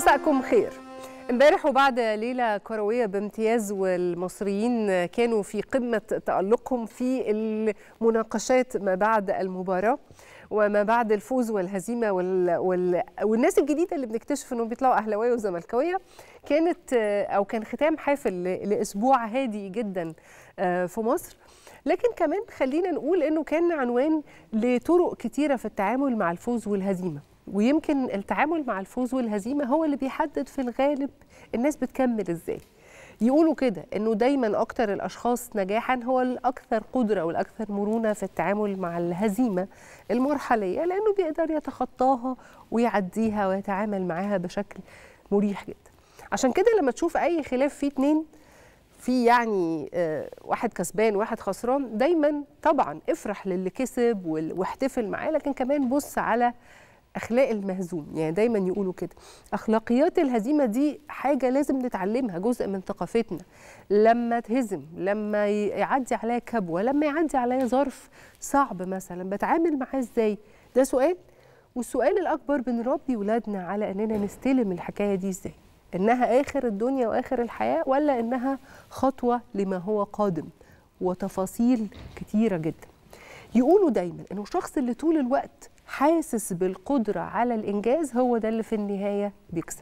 مساءكم خير امبارح وبعد ليله كرويه بامتياز والمصريين كانوا في قمه تالقهم في المناقشات ما بعد المباراه وما بعد الفوز والهزيمه وال... وال... والناس الجديده اللي بنكتشف انهم بيطلعوا اهلاويه وزملكاويه كانت او كان ختام حافل ل... لاسبوع هادي جدا في مصر لكن كمان خلينا نقول انه كان عنوان لطرق كتيره في التعامل مع الفوز والهزيمه ويمكن التعامل مع الفوز والهزيمه هو اللي بيحدد في الغالب الناس بتكمل ازاي يقولوا كده انه دايما اكتر الاشخاص نجاحا هو الاكثر قدره والاكثر مرونه في التعامل مع الهزيمه المرحليه لانه بيقدر يتخطاها ويعديها ويتعامل معاها بشكل مريح جدا عشان كده لما تشوف اي خلاف فيه اتنين في يعني واحد كسبان واحد خسران دايما طبعا افرح للي كسب واحتفل معاه لكن كمان بص على اخلاق المهزوم يعني دايما يقولوا كده اخلاقيات الهزيمه دي حاجه لازم نتعلمها جزء من ثقافتنا لما تهزم لما يعدي عليا كبوه لما يعدي عليا ظرف صعب مثلا بتعامل معاه ازاي ده سؤال والسؤال الاكبر بنربي ولادنا على اننا نستلم الحكايه دي ازاي انها اخر الدنيا واخر الحياه ولا انها خطوه لما هو قادم وتفاصيل كتيره جدا يقولوا دايما انه الشخص اللي طول الوقت حاسس بالقدرة على الإنجاز هو ده اللي في النهاية بيكسب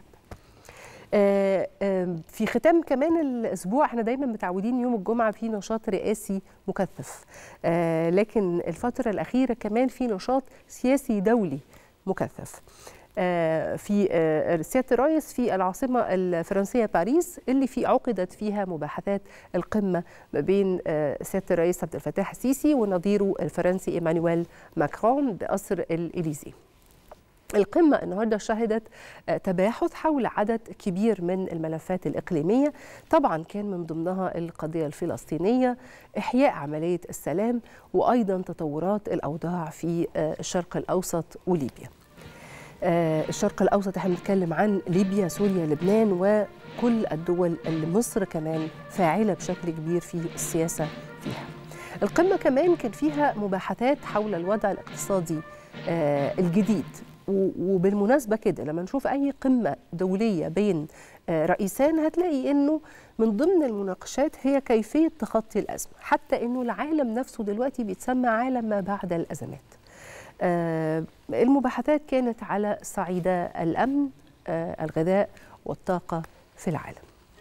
آآ آآ في ختام كمان الأسبوع احنا دايما متعودين يوم الجمعة في نشاط رئاسي مكثف لكن الفترة الأخيرة كمان في نشاط سياسي دولي مكثف في سياده الرئيس في العاصمه الفرنسيه باريس اللي في عقدت فيها مباحثات القمه ما بين سياده الرئيس عبد الفتاح السيسي ونظيره الفرنسي ايمانويل ماكرون بقصر الاليزي. القمة النهاردة شهدت تباحث حول عدد كبير من الملفات الإقليمية طبعا كان من ضمنها القضية الفلسطينية إحياء عملية السلام وأيضا تطورات الأوضاع في الشرق الأوسط وليبيا آه الشرق الاوسط احنا بنتكلم عن ليبيا سوريا لبنان وكل الدول اللي مصر كمان فاعله بشكل كبير في السياسه فيها القمه كمان كان فيها مباحثات حول الوضع الاقتصادي آه الجديد وبالمناسبه كده لما نشوف اي قمه دوليه بين آه رئيسان هتلاقي انه من ضمن المناقشات هي كيفيه تخطي الازمه حتى انه العالم نفسه دلوقتي بيتسمى عالم ما بعد الازمات آه المباحثات كانت على صعيدا الامن آه الغذاء والطاقه في العالم.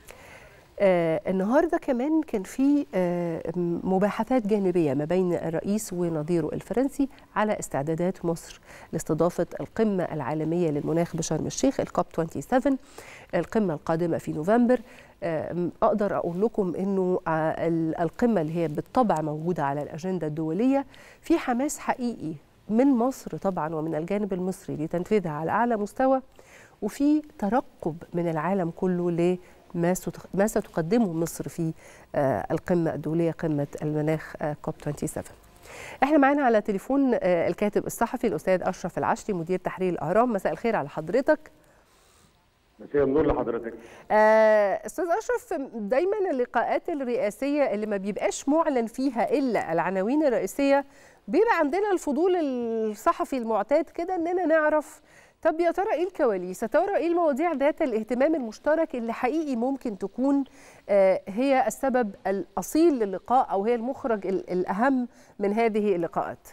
آه النهارده كمان كان في مباحثات جانبيه ما بين الرئيس ونظيره الفرنسي على استعدادات مصر لاستضافه القمه العالميه للمناخ بشرم الشيخ الكوب 27 القمه القادمه في نوفمبر اقدر اقول لكم انه القمه اللي هي بالطبع موجوده على الاجنده الدوليه في حماس حقيقي من مصر طبعا ومن الجانب المصري لتنفيذها على اعلى مستوى وفي ترقب من العالم كله لما ما ستقدمه مصر في القمه الدوليه قمه المناخ كوب 27 احنا معانا على تليفون الكاتب الصحفي الاستاذ اشرف العشري مدير تحرير الاهرام مساء الخير على حضرتك مساء النور لحضرتك استاذ اشرف دايما اللقاءات الرئاسيه اللي ما بيبقاش معلن فيها الا العناوين الرئيسيه بيبقى عندنا الفضول الصحفي المعتاد كده اننا نعرف طب يا ترى ايه الكواليس يا ترى ايه المواضيع ذات الاهتمام المشترك اللي حقيقي ممكن تكون هي السبب الاصيل للقاء او هي المخرج الاهم من هذه اللقاءات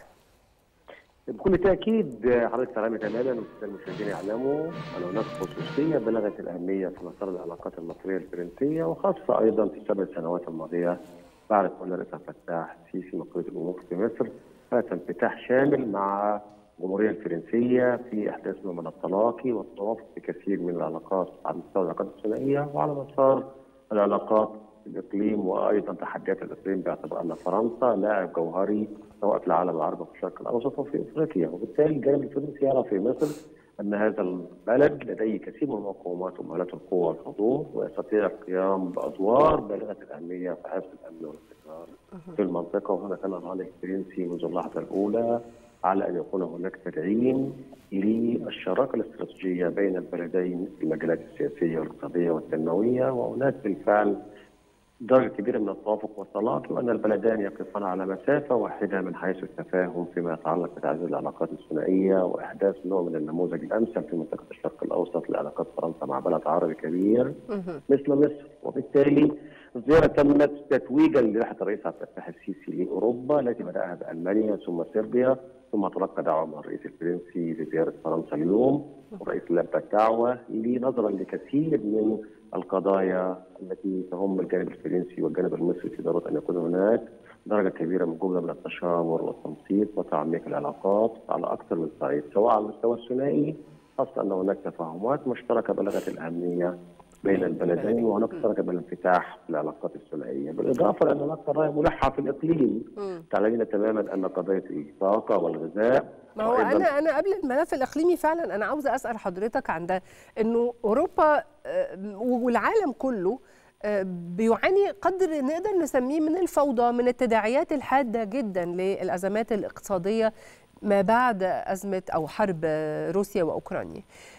بكل تاكيد حضرتك تعلمي تماما والساده المشاهدين يعلموا ان هناك خصوصيه بلغت الاهميه في مسار العلاقات المصريه الفرنسيه وخاصه ايضا في السبع سنوات الماضيه بعد تولي الرئيس عبد الفتاح السيسي مقريه الامور في مصر فات انفتاح شامل مع الجمهوريه الفرنسيه في احداث نوع من التلاقي والتوافق في كثير من العلاقات على مستوى العلاقات الثنائيه وعلى مسار العلاقات في الاقليم وايضا تحديات الاقليم باعتبار ان فرنسا لاعب جوهري سواء في العالم العربي في الشرق الاوسط وفي افريقيا وبالتالي الجانب الفرنسي يرى في مصر ان هذا البلد لديه كثير من المقومات ومهارات القوه والحضور ويستطيع القيام بادوار بالغه الاهميه في حفظ الامن والاستقرار في المنطقه وهنا كان الرهان الفرنسي منذ اللحظه الاولى على ان يكون هناك تدعيم للشراكه الاستراتيجيه بين البلدين في المجالات السياسيه والاقتصاديه والتنمويه وهناك بالفعل درجه كبيره من التوافق والتلاقي وان البلدان يقفان على مسافه واحده من حيث التفاهم فيما يتعلق بتعزيز العلاقات الثنائيه واحداث نوع من النموذج الامثل في منطقه الشرق الاوسط لعلاقات فرنسا مع بلد عربي كبير مثل مصر وبالتالي الزياره تمت تتويجا لرحله الرئيس عبد الفتاح السيسي لاوروبا التي بداها بالمانيا ثم صربيا ثم تلقى دعوه من الرئيس الفرنسي لزياره فرنسا اليوم والرئيس لبى الدعوه نظرا لكثير من القضايا التي تهم الجانب الفرنسي والجانب المصري في ضروره ان يكون هناك درجه كبيره من جمله من التشاور والتنسيق وتعميق العلاقات على اكثر من صعيد سواء على المستوى الثنائي خاصه ان هناك تفاهمات مشتركه بلغه الاهميه بين البلدين وهناك درجه من الانفتاح في العلاقات الثنائيه، بالاضافه لان هناك قضايا ملحه في الاقليم تعلمين تماما ان قضيه الطاقه والغذاء ما هو انا انا قبل الملف الاقليمي فعلا انا عاوزه اسال حضرتك عن ده انه اوروبا والعالم كله بيعاني قدر نقدر نسميه من الفوضى من التداعيات الحاده جدا للازمات الاقتصاديه ما بعد ازمه او حرب روسيا واوكرانيا.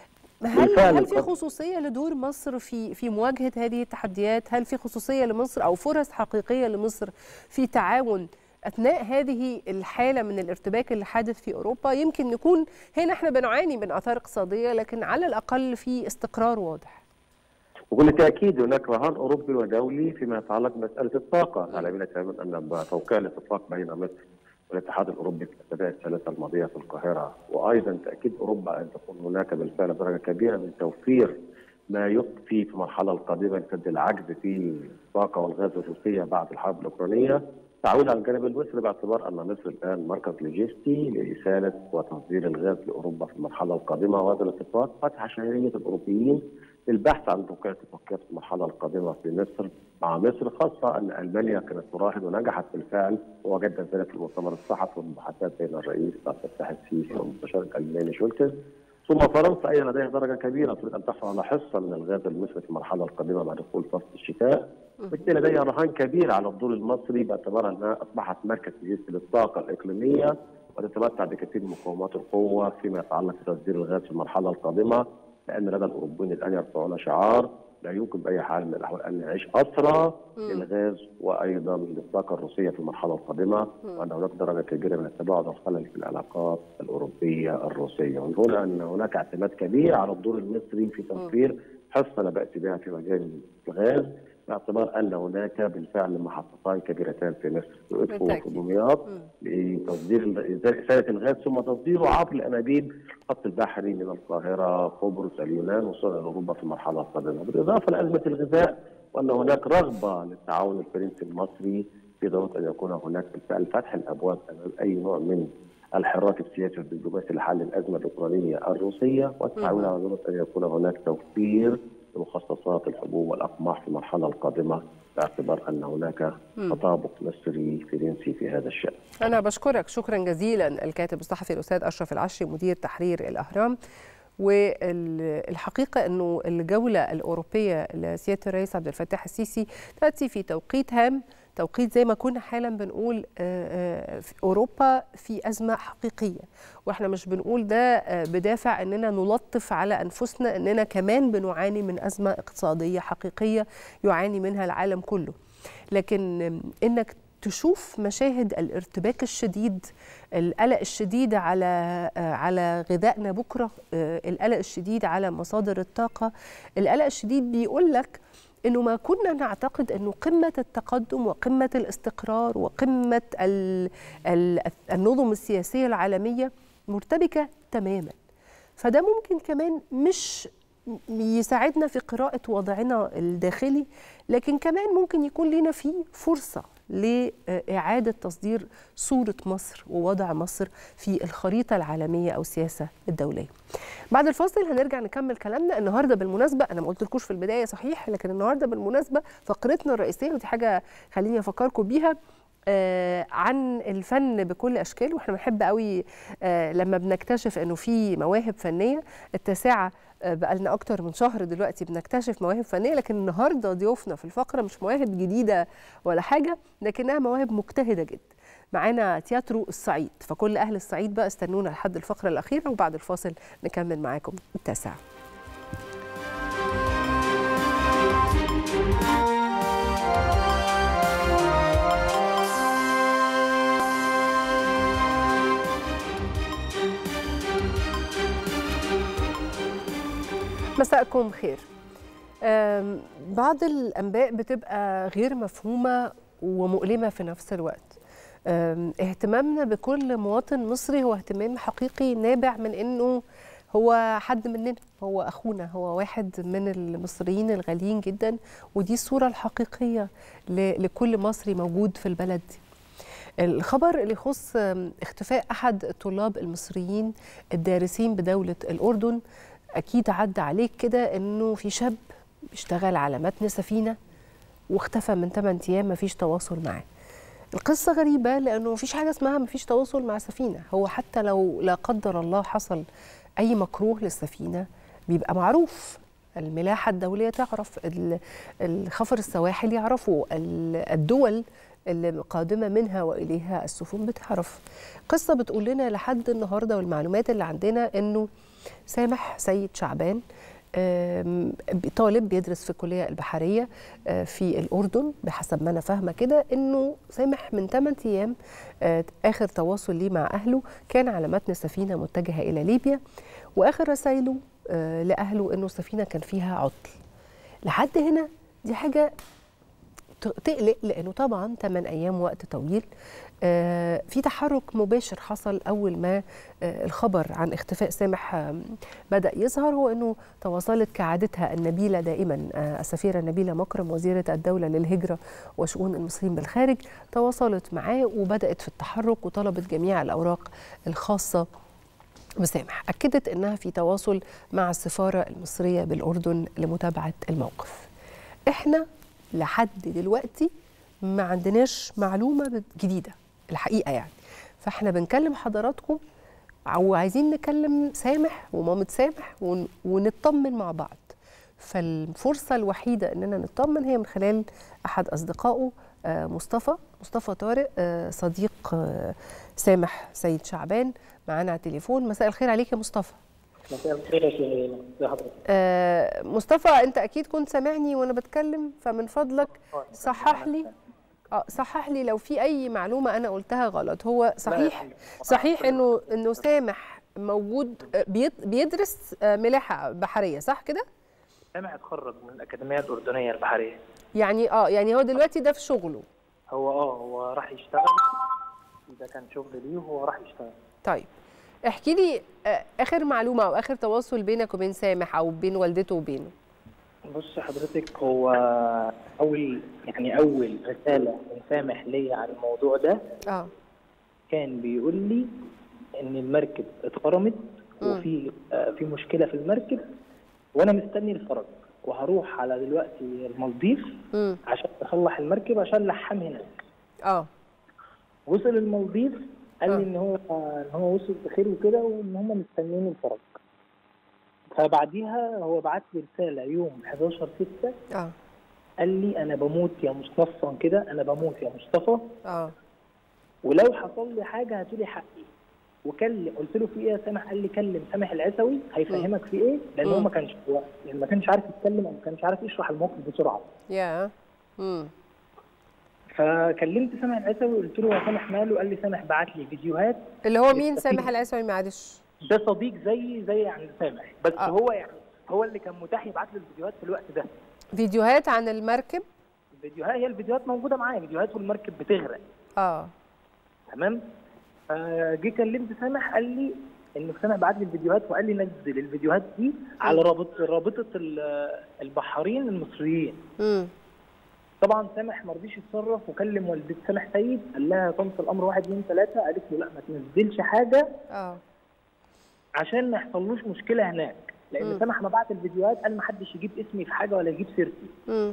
هل هل في خصوصيه لدور مصر في في مواجهه هذه التحديات؟ هل في خصوصيه لمصر او فرص حقيقيه لمصر في تعاون اثناء هذه الحاله من الارتباك اللي حادث في اوروبا؟ يمكن نكون هنا احنا بنعاني من اثار اقتصاديه لكن على الاقل في استقرار واضح. وبكل تاكيد هناك رهان اوروبي ودولي فيما يتعلق بمساله الطاقه، تعلمين تماما ان توقيع الاتفاق بين مصر والاتحاد الاوروبي في الاسابيع الثلاثه الماضيه في القاهره وايضا تاكيد اوروبا ان تكون هناك بالفعل درجه كبيره من توفير ما يكفي في المرحله القادمه لسد العجز في الطاقه والغاز الروسيه بعد الحرب الاوكرانيه تعود على الجانب المصري باعتبار ان مصر الان مركز لوجستي لاساله وتصدير الغاز لاوروبا في المرحله القادمه وهذا الاتفاق فتح شهريه الاوروبيين للبحث عن توقيع اتفاقيات في المرحله القادمه في مصر مع مصر خاصه ان المانيا كانت تراهن ونجحت بالفعل ووجدنا ذلك في المؤتمر الصحفي والمحادثات بين الرئيس عبد الفتاح السيسي والمستشار الالماني شولتز ثم فرنسا ايضا لديها درجه كبيره تريد ان تحصل على حصه من الغاز المصري في المرحله القادمه بعد دخول فصل الشتاء وبالتالي لديها رهان كبير على الدور المصري باعتبار انها اصبحت مركز لوجستي للطاقه الاقليميه وتتمتع بكثير من مقومات القوه فيما يتعلق بتصدير الغاز في المرحله القادمه لان لدى الاوروبيين الان يرفعون شعار لا يمكن باي حال من الاحوال ان نعيش اسرى للغاز وايضا للطاقه الروسيه في المرحله القادمه وان هناك درجه كبيره من التباعد والخلل في العلاقات الاوروبيه الروسيه ومن هنا ان هناك اعتماد كبير على الدور المصري في توفير حصه لا باس بها في مجال الغاز باعتبار ان هناك بالفعل محطتان كبيرتان في مصر في ادفو وفي دمياط لتصدير ازاله الغاز ثم تصديره عبر الانابيب الخط البحري من القاهره قبرص اليونان وصولا الى اوروبا في المرحله القادمه بالاضافه لازمه الغذاء وان هناك رغبه للتعاون الفرنسي المصري في ضروره ان يكون هناك بالفعل فتح الابواب امام اي نوع من الحراك السياسي والدبلوماسي لحل الازمه الاوكرانيه الروسيه والتعاون على ضروره ان يكون هناك توفير لمخصصات الحبوب والاقماح في المرحله القادمه باعتبار ان هناك تطابق مصري فرنسي في هذا الشان. انا بشكرك شكرا جزيلا الكاتب الصحفي الاستاذ اشرف العشري مدير تحرير الاهرام. والحقيقه انه الجوله الاوروبيه لسياده الرئيس عبد الفتاح السيسي تاتي في توقيت هام توقيت زي ما كنا حالا بنقول في اوروبا في ازمه حقيقيه واحنا مش بنقول ده بدافع اننا نلطف على انفسنا اننا كمان بنعاني من ازمه اقتصاديه حقيقيه يعاني منها العالم كله لكن انك تشوف مشاهد الارتباك الشديد القلق الشديد على على غذائنا بكره القلق الشديد على مصادر الطاقه القلق الشديد بيقول لك انه ما كنا نعتقد انه قمه التقدم وقمه الاستقرار وقمه ال ال النظم السياسيه العالميه مرتبكه تماما فده ممكن كمان مش يساعدنا في قراءه وضعنا الداخلي لكن كمان ممكن يكون لنا فيه فرصه لإعادة تصدير صورة مصر ووضع مصر في الخريطة العالمية أو السياسة الدولية بعد الفاصل هنرجع نكمل كلامنا النهاردة بالمناسبة أنا ما قلتلكوش في البداية صحيح لكن النهاردة بالمناسبة فقرتنا الرئيسية ودي حاجة خليني أفكركم بيها آه عن الفن بكل اشكاله واحنا بنحب قوي آه لما بنكتشف انه في مواهب فنيه التاسعه آه بقى لنا اكتر من شهر دلوقتي بنكتشف مواهب فنيه لكن النهارده ضيوفنا في الفقره مش مواهب جديده ولا حاجه لكنها مواهب مجتهده جدا معانا تياترو الصعيد فكل اهل الصعيد بقى استنونا لحد الفقره الاخيره وبعد الفاصل نكمل معاكم التاسعه مساءكم خير أم، بعض الأنباء بتبقى غير مفهومة ومؤلمة في نفس الوقت أم، اهتمامنا بكل مواطن مصري هو اهتمام حقيقي نابع من أنه هو حد مننا هو أخونا هو واحد من المصريين الغاليين جدا ودي الصورة الحقيقية ل- لكل مصري موجود في البلد دي الخبر اللي يخص أم، اختفاء أحد الطلاب المصريين الدارسين بدولة الأردن أكيد عدى عليك كده إنه في شاب بيشتغل على متن سفينة واختفى من 8 أيام مفيش تواصل معاه القصة غريبة لأنه مفيش حاجة اسمها مفيش تواصل مع سفينة هو حتى لو لا قدر الله حصل أي مكروه للسفينة بيبقى معروف الملاحة الدولية تعرف ال- الخفر السواحل يعرفوا ال- الدول اللي قادمة منها وإليها السفن بتعرف قصة بتقول لنا لحد النهاردة والمعلومات اللي عندنا أنه سامح سيد شعبان آم، طالب بيدرس في الكلية البحرية آه، في الأردن بحسب ما أنا فاهمة كده إنه سامح من 8 أيام آه، آخر تواصل ليه مع أهله كان على متن سفينة متجهة إلى ليبيا وآخر رسائله آه، لأهله إنه السفينة كان فيها عطل لحد هنا دي حاجة ت- تقلق لانه طبعا 8 ايام وقت طويل آه، في تحرك مباشر حصل اول ما آه، الخبر عن اختفاء سامح آم، بدا يظهر هو انه تواصلت كعادتها النبيله دائما آه، السفيره نبيله مكرم وزيره الدوله للهجره وشؤون المصريين بالخارج تواصلت معاه وبدات في التحرك وطلبت جميع الاوراق الخاصه بسامح أكدت أنها في تواصل مع السفارة المصرية بالأردن لمتابعة الموقف إحنا لحد دلوقتي ما عندناش معلومة جديدة الحقيقة يعني فإحنا بنكلم حضراتكم أو عايزين نكلم سامح ومامة سامح ون- ونطمن مع بعض فالفرصة الوحيدة إننا نطمن هي من خلال أحد أصدقائه آه، مصطفى مصطفى طارق آه، صديق آه، سامح سيد شعبان معانا على التليفون مساء الخير عليك يا مصطفى مساء الخير يا شيخ ازي حضرتك آه، مصطفى انت اكيد كنت سامعني وانا بتكلم فمن فضلك صحح لي اه صحح لي لو في اي معلومه انا قلتها غلط هو صحيح صحيح انه انه سامح موجود آه، بيد- بيدرس آه، ملاحه بحريه صح كده سامح اتخرج من الاكاديميه الاردنيه البحريه يعني اه يعني هو دلوقتي ده في شغله هو اه هو راح يشتغل ده كان شغل ليه وهو راح يشتغل طيب احكي لي آه، اخر معلومه او اخر تواصل بينك وبين سامح او بين والدته وبينه بص حضرتك هو اول يعني اول رساله من سامح ليا عن الموضوع ده اه كان بيقول لي ان المركب اتخرمت مم. وفي آه، في مشكله في المركب وانا مستني الفرج وهروح على دلوقتي المالديف امم عشان اصلح المركب عشان لحام هناك اه وصل المالديف قال آه. لي ان هو ان هو وصل بخير وكده وان هم مستنيين الفرج فبعديها هو بعت لي رساله يوم 11 6 اه قال لي انا بموت يا مصطفى كده انا بموت يا مصطفى اه ولو حصل لي حاجه هاتولي حقي وكلم قلت له في ايه يا سامح قال لي كلم سامح العسوي هيفهمك في ايه لان هو مم. ما كانش هو يعني ما كانش عارف يتكلم او ما كانش عارف يشرح الموقف بسرعه يا امم فكلمت سامح العسوي قلت له يا سامح ماله قال لي سامح بعت لي فيديوهات اللي هو مين السفينة. سامح العسوي معلش ده صديق زي زي يعني سامح بس آه. آه. هو يعني هو اللي كان متاح يبعت لي الفيديوهات في الوقت ده فيديوهات عن المركب الفيديوهات هي الفيديوهات موجوده معايا فيديوهات والمركب بتغرق اه تمام فجي كلمت سامح قال لي ان سامح بعت لي الفيديوهات وقال لي نزل الفيديوهات دي على رابط رابطه ال- البحارين المصريين امم طبعا سامح ما رضيش يتصرف وكلم والدة سامح سيد قال لها طنط الامر واحد اثنين ثلاثه قالت له لا ما تنزلش حاجه اه عشان ما يحصلوش مشكله هناك لان مم. سامح ما بعت الفيديوهات قال ما حدش يجيب اسمي في حاجه ولا يجيب سيرتي امم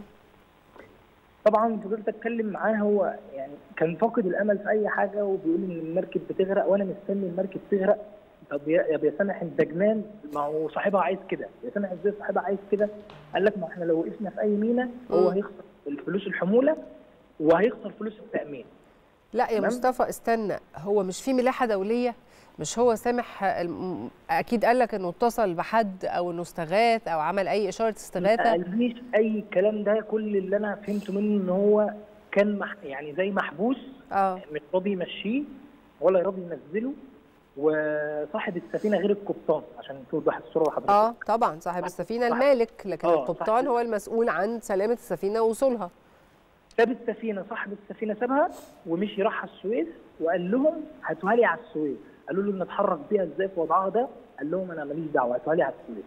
طبعا فضلت اتكلم معاه هو يعني كان فاقد الامل في اي حاجه وبيقول ان المركب بتغرق وانا مستني المركب تغرق طب يا يا يا سامح انت جنان ما هو صاحبها عايز كده يا سامح ازاي صاحبها عايز كده قال لك ما احنا لو وقفنا في اي مينا هو مم. هيخسر الفلوس الحموله وهيخسر فلوس التامين لا يا تمام. مصطفى استنى هو مش في ملاحه دوليه مش هو سامح الم- اكيد قال لك انه اتصل بحد او انه استغاث او عمل اي اشاره ما استغاثه قاليش اي الكلام ده كل اللي انا فهمته منه ان هو كان مح يعني زي محبوس اه مش راضي يمشيه ولا راضي ينزله وصاحب السفينه غير القبطان عشان توضح الصوره لحضرتك اه طبعا صاحب السفينه صح. المالك لكن آه، القبطان صح. هو المسؤول عن سلامه السفينه ووصولها ساب السفينه صاحب السفينه سابها ومشي راح على السويس وقال لهم هاتوها لي على السويس قالوا له نتحرك بيها ازاي في وضعها ده قال لهم انا ماليش دعوه هاتوها لي على السويس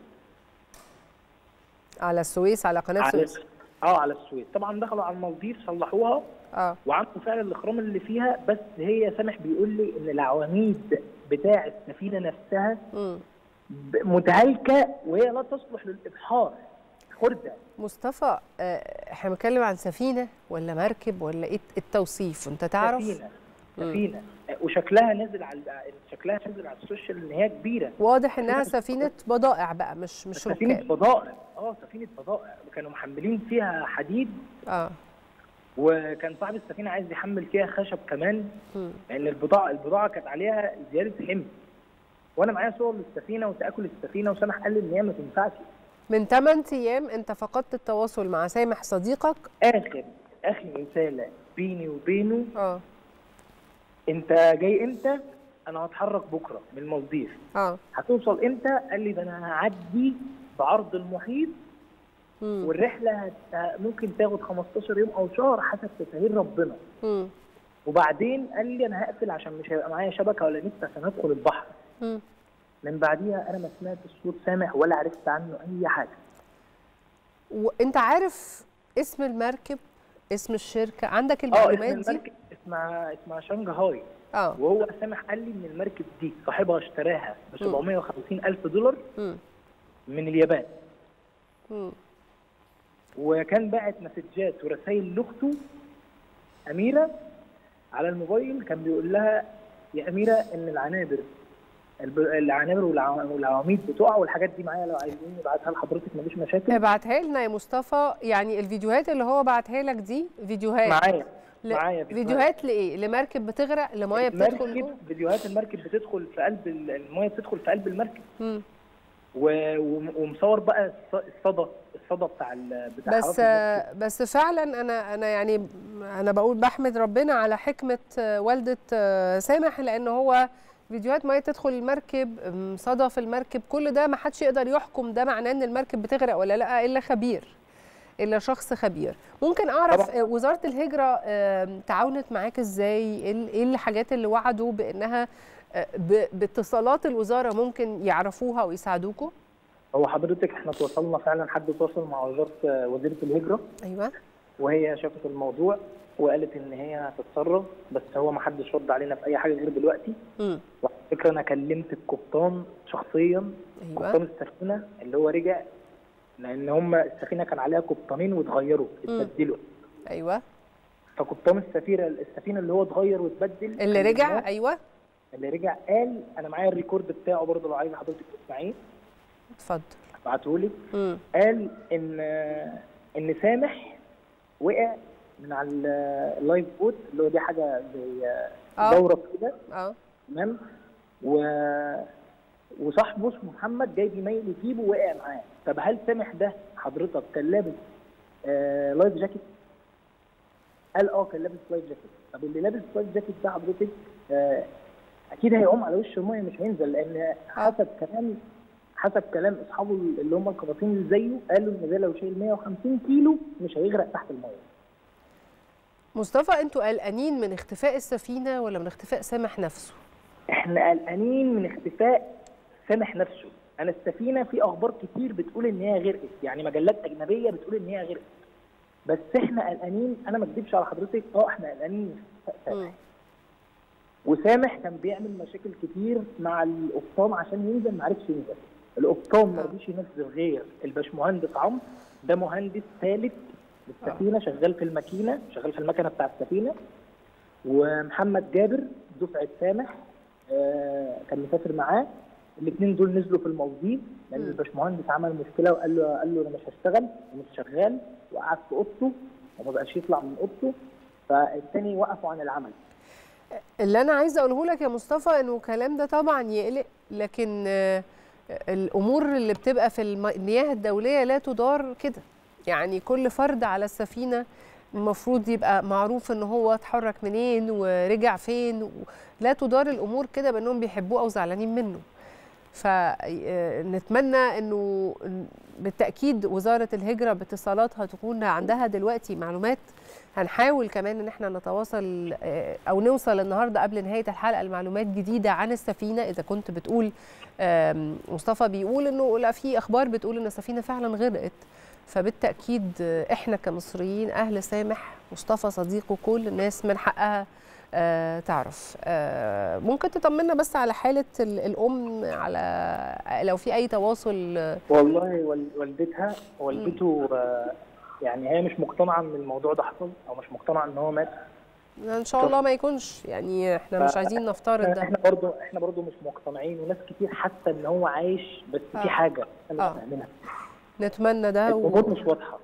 على السويس على قناه على السويس اه على السويس طبعا دخلوا على المالديف صلحوها اه وعملوا فعلا الاخرام اللي فيها بس هي سامح بيقول لي ان العواميد بتاع السفينه نفسها مم. ب- متهالكه وهي لا تصلح للابحار خرده مصطفى آه، احنا بنتكلم عن سفينه ولا مركب ولا ايه التوصيف انت تعرف سفينه مم. سفينه وشكلها نازل على شكلها نازل على السوشيال ان هي كبيره واضح انها سفينه بضائع بقى مش مش سفينه ركاب بضائع اه سفينه بضائع وكانوا محملين فيها حديد اه وكان صاحب السفينه عايز يحمل فيها خشب كمان مم. لان البضاعه البضاعه كانت عليها زياده حمل وانا معايا صور للسفينه وتاكل السفينه وسامح قال لي ان هي ما تنفعش من 8 ايام انت فقدت التواصل مع سامح صديقك اخر اخر رساله بيني وبينه اه انت جاي امتى؟ انا هتحرك بكره من المالديف اه هتوصل امتى؟ قال لي ده انا هعدي بعرض المحيط مم. والرحله هت... ممكن تاخد 15 يوم او شهر حسب تسهيل ربنا مم. وبعدين قال لي انا هقفل عشان مش هيبقى معايا شبكه ولا نت عشان ادخل البحر مم. من بعديها انا ما سمعتش صوت سامح ولا عرفت عنه اي حاجه وانت عارف اسم المركب اسم الشركه عندك اه اسم المعلومات دي المركب اسمها اسمها شنغهاي اه وهو سامح قال لي ان المركب دي صاحبها اشتراها ب 750 الف دولار مم. من اليابان مم. وكان باعت مسجات ورسائل لاخته اميره على الموبايل كان بيقول لها يا اميره ان العنابر الب- العنابر والع- والعواميد بتقع والحاجات دي معايا لو عايزين نبعتها لحضرتك مفيش مشاكل ابعتها لنا يا مصطفى يعني الفيديوهات اللي هو بعتها لك دي فيديوهات معايا ل... معايا فيديوهات لايه لمركب بتغرق لميه بتدخل مركب جوه؟ فيديوهات المركب بتدخل في قلب ال- المايه بتدخل في قلب المركب مم. و- وم- ومصور بقى الص- الصدى الصدى بتاع ال- بتاع بس حرارة المركب. بس فعلا انا انا يعني انا بقول بحمد ربنا على حكمه والده سامح لان هو فيديوهات ميه تدخل المركب أم، صدى في المركب كل ده ما حدش يقدر يحكم ده معناه ان المركب بتغرق ولا لا الا خبير الا شخص خبير ممكن اعرف طبعاً. آه، وزاره الهجره آم، تعاونت معاك ازاي ايه ال- إيه الحاجات اللي وعدوا بانها آه، ب- باتصالات الوزاره ممكن يعرفوها ويساعدوكوا هو حضرتك احنا تواصلنا فعلا حد تواصل مع وزاره وزيره الهجره ايوه وهي شافت الموضوع وقالت ان هي هتتصرف بس هو ما حدش رد علينا في اي حاجه غير دلوقتي امم وعلى فكره انا كلمت القبطان شخصيا ايوه قبطان السفينه اللي هو رجع لان هم السفينه كان عليها قبطانين واتغيروا مم. اتبدلوا ايوه فقبطان السفينه السفينه اللي هو اتغير واتبدل اللي رجع كلمناه. ايوه اللي رجع قال انا معايا الريكورد بتاعه برضه لو عايز حضرتك تسمعيه اتفضل ابعته امم قال ان ان سامح وقع من على اللايف بوت اللي هو دي حاجه زي آه. دوره كده اه تمام و وصاحبه اسمه محمد جاي بيميل يجيبه وقع معاه طب هل سامح ده حضرتك كان لابس آه لايف جاكيت؟ قال اه كان لابس لايف جاكيت طب اللي لابس لايف جاكيت ده حضرتك آه اكيد هيعوم على وش الميه مش هينزل لان حسب كلام حسب كلام اصحابه اللي هم القباطين اللي زيه قالوا ان ده لو شايل 150 كيلو مش هيغرق تحت الميه مصطفى انتوا قلقانين من اختفاء السفينه ولا من اختفاء سامح نفسه احنا قلقانين من اختفاء سامح نفسه انا السفينه في اخبار كتير بتقول ان هي غرقت يعني مجلات اجنبيه بتقول ان هي غرقت بس احنا قلقانين انا ما اكذبش على حضرتك اه احنا قلقانين من اختفاء مم. سامح وسامح كان بيعمل مشاكل كتير مع القبطان عشان ينزل ما عرفش ينزل القبطان ما آه. رضيش ينزل غير الباشمهندس عمرو ده مهندس ثالث للسفينه شغال في الماكينه شغال في المكنه بتاع السفينه ومحمد جابر دفعه سامح آه، كان مسافر معاه الاثنين دول نزلوا في المالديف لان مم. الباشمهندس عمل مشكله وقال له قال له انا مش هشتغل ومش شغال وقعد في اوضته وما بقاش يطلع من اوضته فالتاني وقفوا عن العمل اللي انا عايزه اقوله لك يا مصطفى انه الكلام ده طبعا يقلق لكن آه، الامور اللي بتبقى في الم- المياه الدوليه لا تدار كده يعني كل فرد على السفينه المفروض يبقى معروف ان هو اتحرك منين ورجع فين لا تدار الامور كده بانهم بيحبوه او زعلانين منه فنتمنى انه بالتاكيد وزاره الهجره باتصالاتها تكون عندها دلوقتي معلومات هنحاول كمان ان احنا نتواصل او نوصل النهارده قبل نهايه الحلقه لمعلومات جديده عن السفينه اذا كنت بتقول مصطفى بيقول انه لا في اخبار بتقول ان السفينه فعلا غرقت فبالتاكيد احنا كمصريين اهل سامح مصطفى صديقه كل الناس من حقها آه تعرف آه ممكن تطمنا بس على حاله الام على لو في اي تواصل والله والدتها والدته آه يعني هي مش مقتنعه ان الموضوع ده حصل او مش مقتنعه ان هو مات ان شاء الله ما يكونش يعني احنا مش عايزين نفترض ده احنا برضه احنا برضه مش مقتنعين وناس كتير حاسه ان هو عايش بس آه. في حاجه احنا مش فاهمينها نتمنى ده الامور و... مش واضحه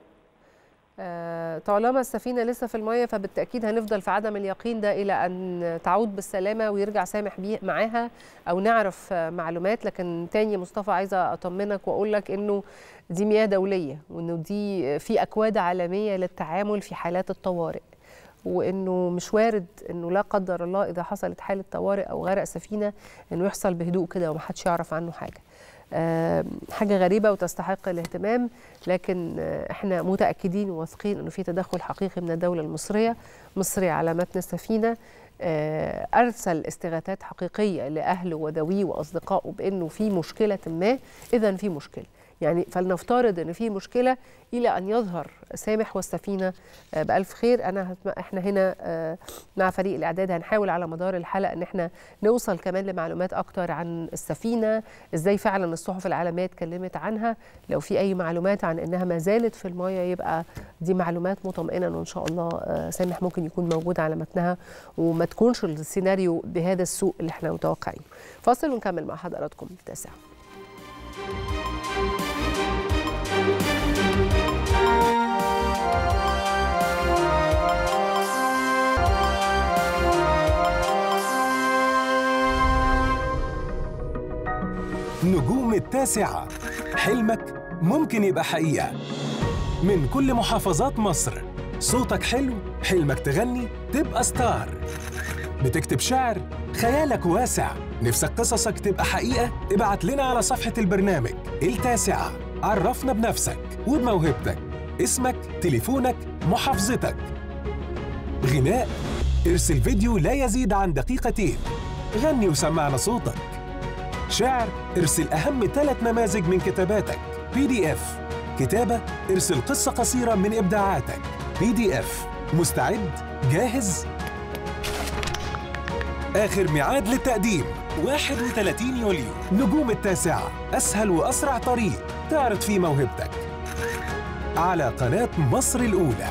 آه طالما السفينة لسه في المية فبالتأكيد هنفضل في عدم اليقين ده إلى أن تعود بالسلامة ويرجع سامح بيه معاها أو نعرف آه معلومات لكن تاني مصطفى عايزة أطمنك وأقول لك إنه دي مياه دولية وإنه دي في أكواد عالمية للتعامل في حالات الطوارئ وانه مش وارد انه لا قدر الله اذا حصلت حاله طوارئ او غرق سفينه انه يحصل بهدوء كده ومحدش يعرف عنه حاجه أه حاجه غريبه وتستحق الاهتمام لكن احنا متاكدين وواثقين انه في تدخل حقيقي من الدوله المصريه مصري على متن السفينه أه ارسل استغاثات حقيقيه لاهله وذويه واصدقائه بانه في مشكله ما اذا في مشكله يعني فلنفترض ان في مشكله الى ان يظهر سامح والسفينه بالف خير انا احنا هنا مع فريق الاعداد هنحاول على مدار الحلقه ان احنا نوصل كمان لمعلومات اكتر عن السفينه ازاي فعلا الصحف العالميه اتكلمت عنها لو في اي معلومات عن انها ما زالت في المايه يبقى دي معلومات مطمئنه وان شاء الله سامح ممكن يكون موجود على متنها وما تكونش السيناريو بهذا السوء اللي احنا متوقعينه فاصل ونكمل مع حضراتكم التاسع نجوم التاسعة حلمك ممكن يبقى حقيقة من كل محافظات مصر صوتك حلو حلمك تغني تبقى ستار بتكتب شعر خيالك واسع نفسك قصصك تبقى حقيقة ابعت لنا على صفحة البرنامج التاسعة عرفنا بنفسك وبموهبتك اسمك تليفونك محافظتك غناء ارسل فيديو لا يزيد عن دقيقتين غني وسمعنا صوتك شعر ارسل أهم ثلاث نماذج من كتاباتك بي دي اف كتابة ارسل قصة قصيرة من إبداعاتك بي دي اف مستعد؟ جاهز؟ آخر ميعاد للتقديم 31 يوليو نجوم التاسعة أسهل وأسرع طريق تعرض فيه موهبتك على قناة مصر الأولى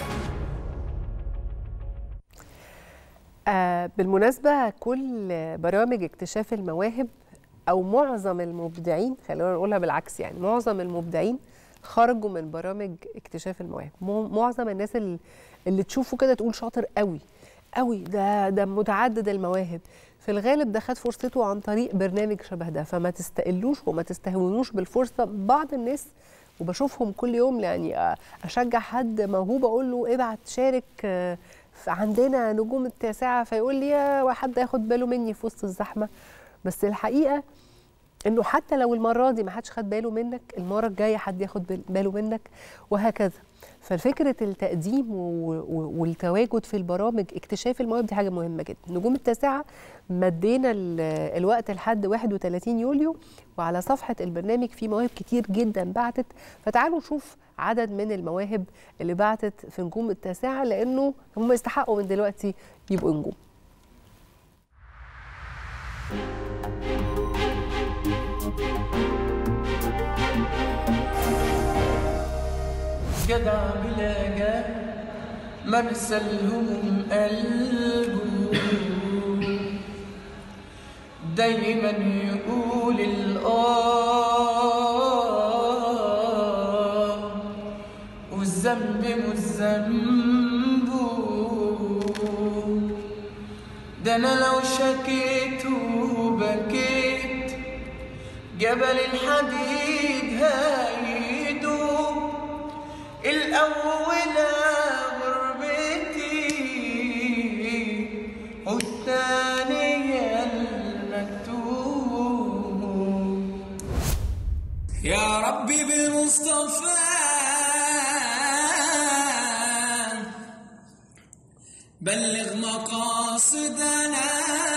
آه بالمناسبة كل برامج اكتشاف المواهب او معظم المبدعين خلينا نقولها بالعكس يعني معظم المبدعين خرجوا من برامج اكتشاف المواهب معظم الناس اللي, اللي تشوفه كده تقول شاطر قوي قوي ده ده متعدد المواهب في الغالب ده خد فرصته عن طريق برنامج شبه ده فما تستقلوش وما تستهونوش بالفرصه بعض الناس وبشوفهم كل يوم يعني اشجع حد موهوب اقول له ابعت شارك عندنا نجوم التاسعه فيقول لي يا حد ياخد باله مني في وسط الزحمه بس الحقيقه انه حتى لو المره دي ما حدش خد باله منك المره الجايه حد ياخد باله منك وهكذا ففكره التقديم والتواجد في البرامج اكتشاف المواهب دي حاجه مهمه جدا نجوم التاسعه مدينا الوقت لحد 31 يوليو وعلى صفحه البرنامج في مواهب كتير جدا بعتت فتعالوا نشوف عدد من المواهب اللي بعتت في نجوم التاسعه لانه هم يستحقوا من دلوقتي يبقوا نجوم جدع بلاقى مرسى الهموم قلبه دايما يقول الآه والذنب مش ذنبه ده أنا لو شكيت وبكيت جبل الحديد هيدوب الأولى غربتي بستاني المكتوب يا ربي بالمصطفى بلغ مقاصدنا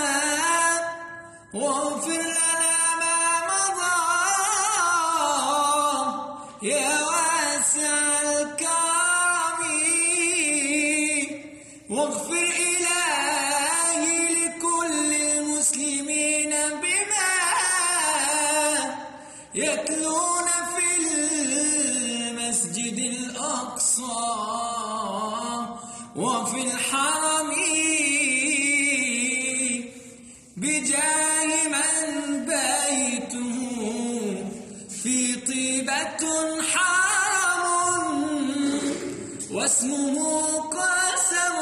واغفر لنا ما مضى يا واسع الكرم واغفر إلهي لكل المسلمين بما يتلون في المسجد الأقصى وفي الحرم بجاه من بيته في طيبة حرم واسمه قاسم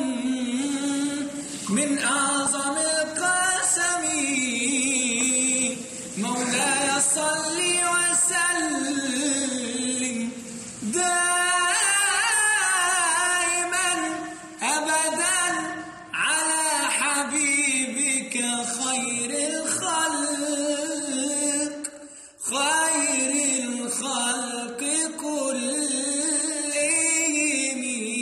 من أعظم القسم مولاي صل وسلم دائما أبدا على حبيبك خير الخلق خير الخلق كلهم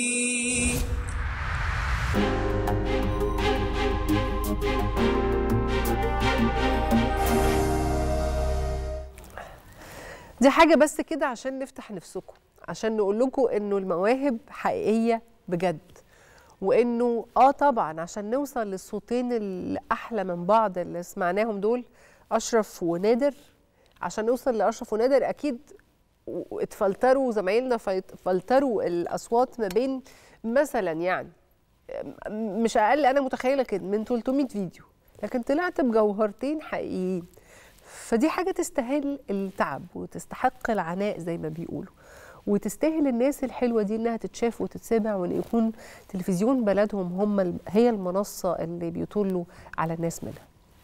دي حاجة بس كده عشان نفتح نفسكم عشان نقول لكم انه المواهب حقيقية بجد وانه اه طبعا عشان نوصل للصوتين الاحلى من بعض اللي سمعناهم دول اشرف ونادر عشان نوصل لاشرف ونادر اكيد و- اتفلتروا زمايلنا فيت- فلتروا الاصوات ما بين مثلا يعني م- مش اقل انا متخيله كده من 300 فيديو لكن طلعت بجوهرتين حقيقيين فدي حاجه تستاهل التعب وتستحق العناء زي ما بيقولوا وتستاهل الناس الحلوه دي انها تتشاف وتتسمع وان يكون تلفزيون بلدهم هم ال- هي المنصه اللي بيطلوا على الناس منها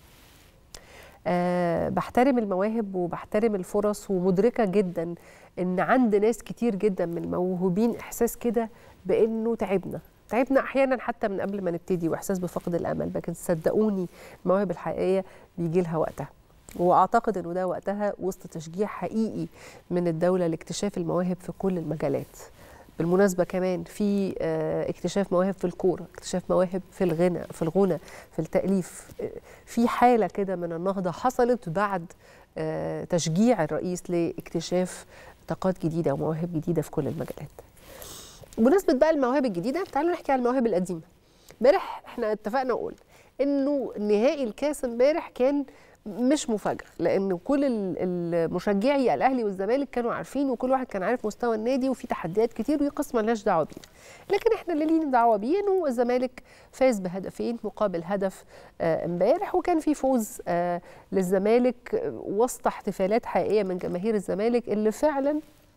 أه بحترم المواهب وبحترم الفرص ومدركة جدا ان عند ناس كتير جدا من الموهوبين احساس كده بانه تعبنا تعبنا احيانا حتى من قبل ما نبتدي واحساس بفقد الامل لكن صدقوني المواهب الحقيقيه بيجي لها وقتها واعتقد انه ده وقتها وسط تشجيع حقيقي من الدوله لاكتشاف المواهب في كل المجالات بالمناسبة كمان في آه، اكتشاف مواهب في الكورة اكتشاف مواهب في الغنى في الغنى في التأليف آه، في حالة كده من النهضة حصلت بعد آه، تشجيع الرئيس لاكتشاف طاقات جديدة ومواهب جديدة في كل المجالات بمناسبة بقى المواهب الجديدة تعالوا نحكي عن المواهب القديمة امبارح احنا اتفقنا وقلنا انه نهائي الكاس امبارح كان مش مفاجأة لأن كل ال- المشجعي الأهلي والزمالك كانوا عارفين وكل واحد كان عارف مستوى النادي وفي تحديات كتير ودي قصة ملهاش دعوة بينا لكن احنا اللي لينا دعوة بيه انه الزمالك فاز بهدفين مقابل هدف آه، امبارح وكان في فوز آه، للزمالك آه، وسط احتفالات حقيقية من جماهير الزمالك اللي فعلا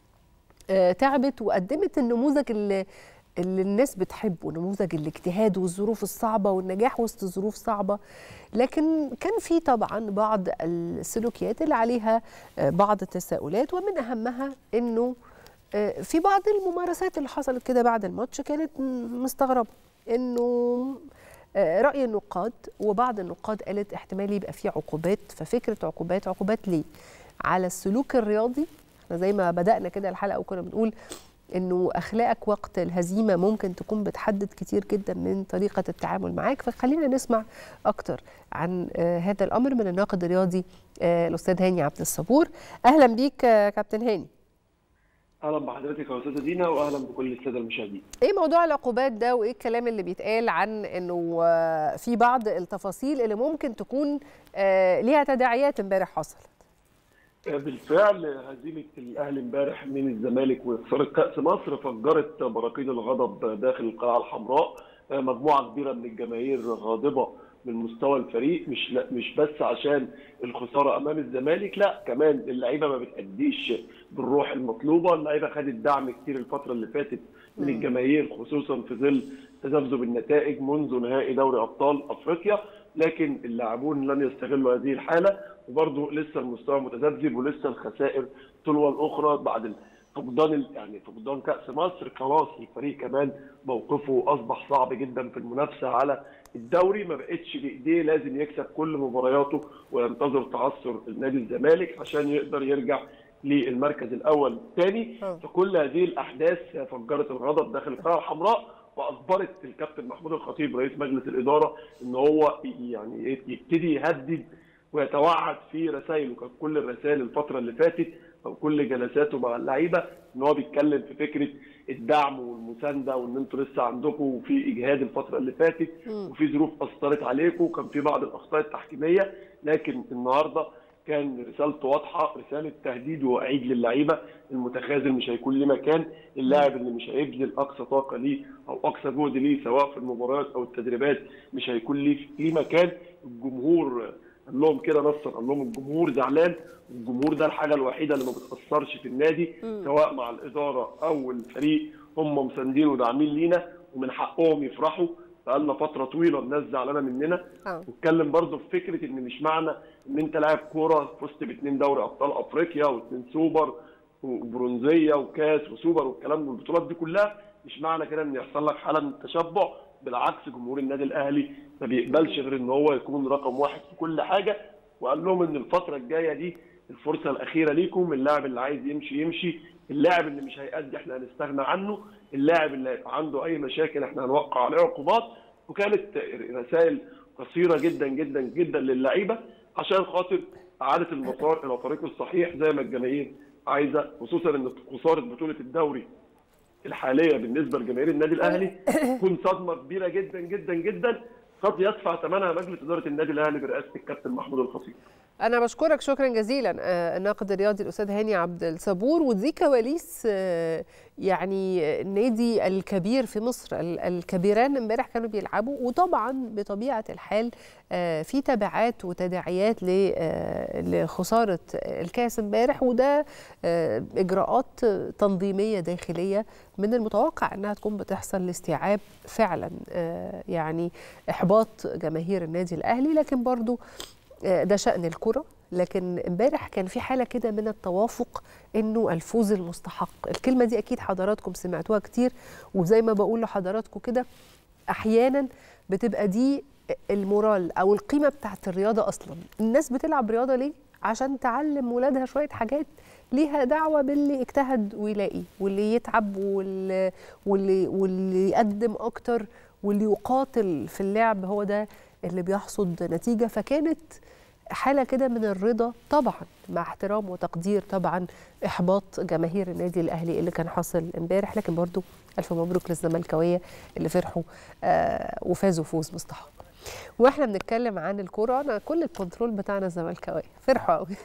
آه، تعبت وقدمت النموذج اللي اللي الناس بتحبه نموذج الاجتهاد والظروف الصعبة والنجاح وسط ظروف صعبة لكن كان في طبعا بعض السلوكيات اللي عليها آه، بعض التساؤلات ومن أهمها أنه آه، في بعض الممارسات اللي حصلت كده بعد الماتش كانت م- مستغربة أنه آه، رأي النقاد وبعض النقاد قالت احتمال يبقى في عقوبات ففكرة عقوبات عقوبات ليه؟ على السلوك الرياضي احنا زي ما بدأنا كده الحلقة وكنا بنقول انه اخلاقك وقت الهزيمه ممكن تكون بتحدد كتير جدا من طريقه التعامل معاك فخلينا نسمع اكتر عن آه، هذا الامر من الناقد الرياضي آه، الاستاذ هاني عبد الصبور اهلا بيك آه، كابتن هاني اهلا بحضرتك يا استاذه دينا واهلا بكل الساده المشاهدين ايه موضوع العقوبات ده وايه الكلام اللي بيتقال عن انه آه، في بعض التفاصيل اللي ممكن تكون آه، ليها تداعيات امبارح حصلت بالفعل هزيمه الاهلي امبارح من الزمالك وخساره كاس مصر فجرت براكين الغضب داخل القلعه الحمراء مجموعه كبيره من الجماهير غاضبه من مستوى الفريق مش لا مش بس عشان الخساره امام الزمالك لا كمان اللعيبه ما بتاديش بالروح المطلوبه اللعيبه خدت دعم كتير الفتره اللي فاتت من الجماهير خصوصا في ظل تذبذب النتائج منذ نهائي دوري ابطال افريقيا لكن اللاعبون لم يستغلوا هذه الحاله وبرضه لسه المستوى متذبذب ولسه الخسائر تلو الاخرى بعد فقدان ال- يعني فقدان كاس مصر خلاص الفريق كمان موقفه اصبح صعب جدا في المنافسه على الدوري ما بقتش بايديه لازم يكسب كل مبارياته وينتظر تعثر النادي الزمالك عشان يقدر يرجع للمركز الاول ثاني آه. فكل هذه الاحداث فجرت الغضب داخل القاعه الحمراء واجبرت الكابتن محمود الخطيب رئيس مجلس الاداره ان هو يعني يبتدي يهدد ويتوعد في رسائله كانت كل الرسائل الفتره اللي فاتت او كل جلساته مع اللعيبه ان هو بيتكلم في فكره الدعم والمسانده وان انتوا لسه عندكم في اجهاد الفتره اللي فاتت وفي ظروف اثرت عليكم وكان في بعض الاخطاء التحكيميه لكن النهارده كان رسالته واضحه رساله تهديد ووعيد للعيبه المتخاذل مش هيكون ليه مكان اللاعب اللي مش هيبذل اقصى طاقه ليه او اقصى جهد ليه سواء في المباريات او التدريبات مش هيكون ليه ليه مكان الجمهور قال لهم كده نصا قال لهم الجمهور زعلان الجمهور ده الحاجه الوحيده اللي ما بتاثرش في النادي سواء مع الاداره او الفريق هم مساندين وداعمين لينا ومن حقهم يفرحوا بقالنا فتره طويله الناس زعلانه مننا آه. نتكلم برضه في فكره ان مش معنى ان انت لاعب كوره فزت باثنين دوري ابطال افريقيا واثنين سوبر وبرونزيه وكاس وسوبر والكلام والبطولات دي كلها مش معنى كده ان يحصل لك حاله من التشبع بالعكس جمهور النادي الاهلي ما بيقبلش غير ان هو يكون رقم واحد في كل حاجه وقال لهم ان الفتره الجايه دي الفرصه الاخيره ليكم اللاعب اللي عايز يمشي يمشي اللاعب اللي مش هيأدي احنا هنستغنى عنه اللاعب اللي هيبقى عنده اي مشاكل احنا هنوقع عليه عقوبات وكانت رسائل قصيره جدا جدا جدا للعيبه عشان خاطر اعاده المسار الى طريقه الصحيح زي ما الجماهير عايزه خصوصا ان خساره بطوله الدوري الحاليه بالنسبه لجماهير النادي الاهلي تكون صدمه كبيره جدا جدا جدا قد يدفع ثمنها مجلس اداره النادي الاهلي برئاسه الكابتن محمود الخطيب أنا بشكرك شكرا جزيلا آه، الناقد الرياضي الأستاذ هاني عبد الصبور ودي كواليس آه، يعني النادي الكبير في مصر ال- الكبيران امبارح كانوا بيلعبوا وطبعا بطبيعة الحال آه، في تبعات وتداعيات ل- آه، لخسارة الكاس امبارح وده آه، إجراءات تنظيمية داخلية من المتوقع أنها تكون بتحصل لاستيعاب فعلا آه، يعني إحباط جماهير النادي الأهلي لكن برضو آه، ده شأن الكرة لكن امبارح كان في حالة كده من التوافق انه الفوز المستحق الكلمة دي اكيد حضراتكم سمعتوها كتير وزي ما بقول لحضراتكم كده احيانا بتبقى دي المورال او القيمة بتاعت الرياضة اصلا الناس بتلعب رياضة ليه عشان تعلم ولادها شوية حاجات ليها دعوة باللي اجتهد ويلاقي واللي يتعب واللي, واللي, واللي يقدم اكتر واللي يقاتل في اللعب هو ده اللي بيحصد نتيجة فكانت حالة كده من الرضا طبعا مع احترام وتقدير طبعا إحباط جماهير النادي الأهلي اللي كان حاصل امبارح لكن برضو ألف مبروك للزملكاوية اللي فرحوا آه وفازوا فوز مستحق واحنا بنتكلم عن الكوره انا كل الكنترول بتاعنا زملكاويه فرحوا قوي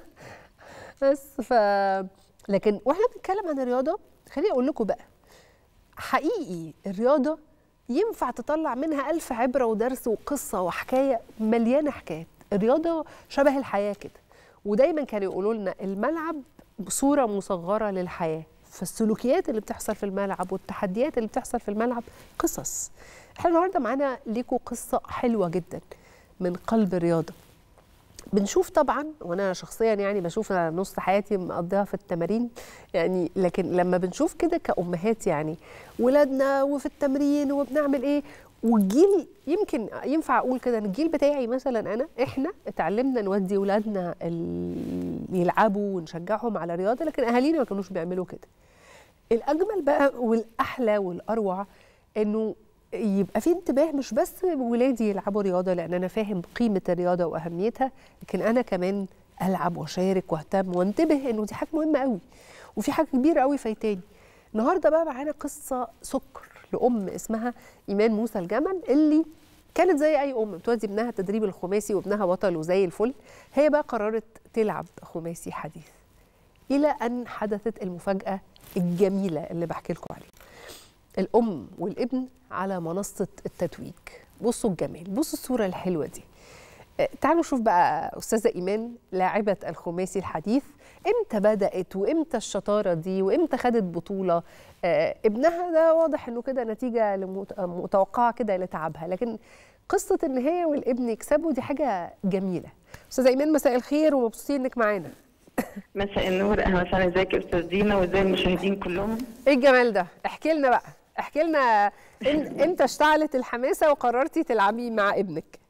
بس ف لكن واحنا بنتكلم عن الرياضه خليني اقول لكم بقى حقيقي الرياضه ينفع تطلع منها ألف عبرة ودرس وقصة وحكاية مليانة حكايات الرياضة شبه الحياة كده ودايما كانوا يقولوا لنا الملعب صورة مصغرة للحياة فالسلوكيات اللي بتحصل في الملعب والتحديات اللي بتحصل في الملعب قصص احنا النهارده معانا ليكوا قصة حلوة جدا من قلب الرياضة بنشوف طبعا وانا شخصيا يعني بشوف أنا نص حياتي مقضيها في التمارين يعني لكن لما بنشوف كده كأمهات يعني ولادنا وفي التمرين وبنعمل ايه والجيل يمكن ينفع اقول كده ان الجيل بتاعي مثلا انا احنا اتعلمنا نودي ولادنا ال- يلعبوا ونشجعهم على رياضه لكن اهالينا ما كانوش بيعملوا كده الاجمل بقى والاحلى والاروع انه يبقى في انتباه مش بس ولادي يلعبوا رياضه لان انا فاهم قيمه الرياضه واهميتها لكن انا كمان العب واشارك واهتم وانتبه انه دي حاجه مهمه قوي وفي حاجه كبيره قوي فايتاني النهارده بقى معانا قصه سكر لام اسمها ايمان موسى الجمل اللي كانت زي اي ام بتودي ابنها التدريب الخماسي وابنها بطل وزي الفل هي بقى قررت تلعب خماسي حديث الى ان حدثت المفاجاه الجميله اللي بحكي لكم عليها الام والابن على منصه التتويج بصوا الجمال بصوا الصوره الحلوه دي آه، تعالوا نشوف بقى استاذه ايمان لاعبه الخماسي الحديث امتى بدات وامتى الشطاره دي وامتى خدت بطوله آه، ابنها ده واضح انه كده نتيجه لمت- متوقعه كده لتعبها لكن قصه ان هي والابن يكسبوا دي حاجه جميله استاذه ايمان مساء الخير ومبسوطين انك معانا مساء النور اهلا وسهلا ازيك يا استاذ دينا وازاي المشاهدين كلهم ايه الجمال ده احكي لنا بقى احكي لنا إم- امتى اشتعلت الحماسه وقررتي تلعبي مع ابنك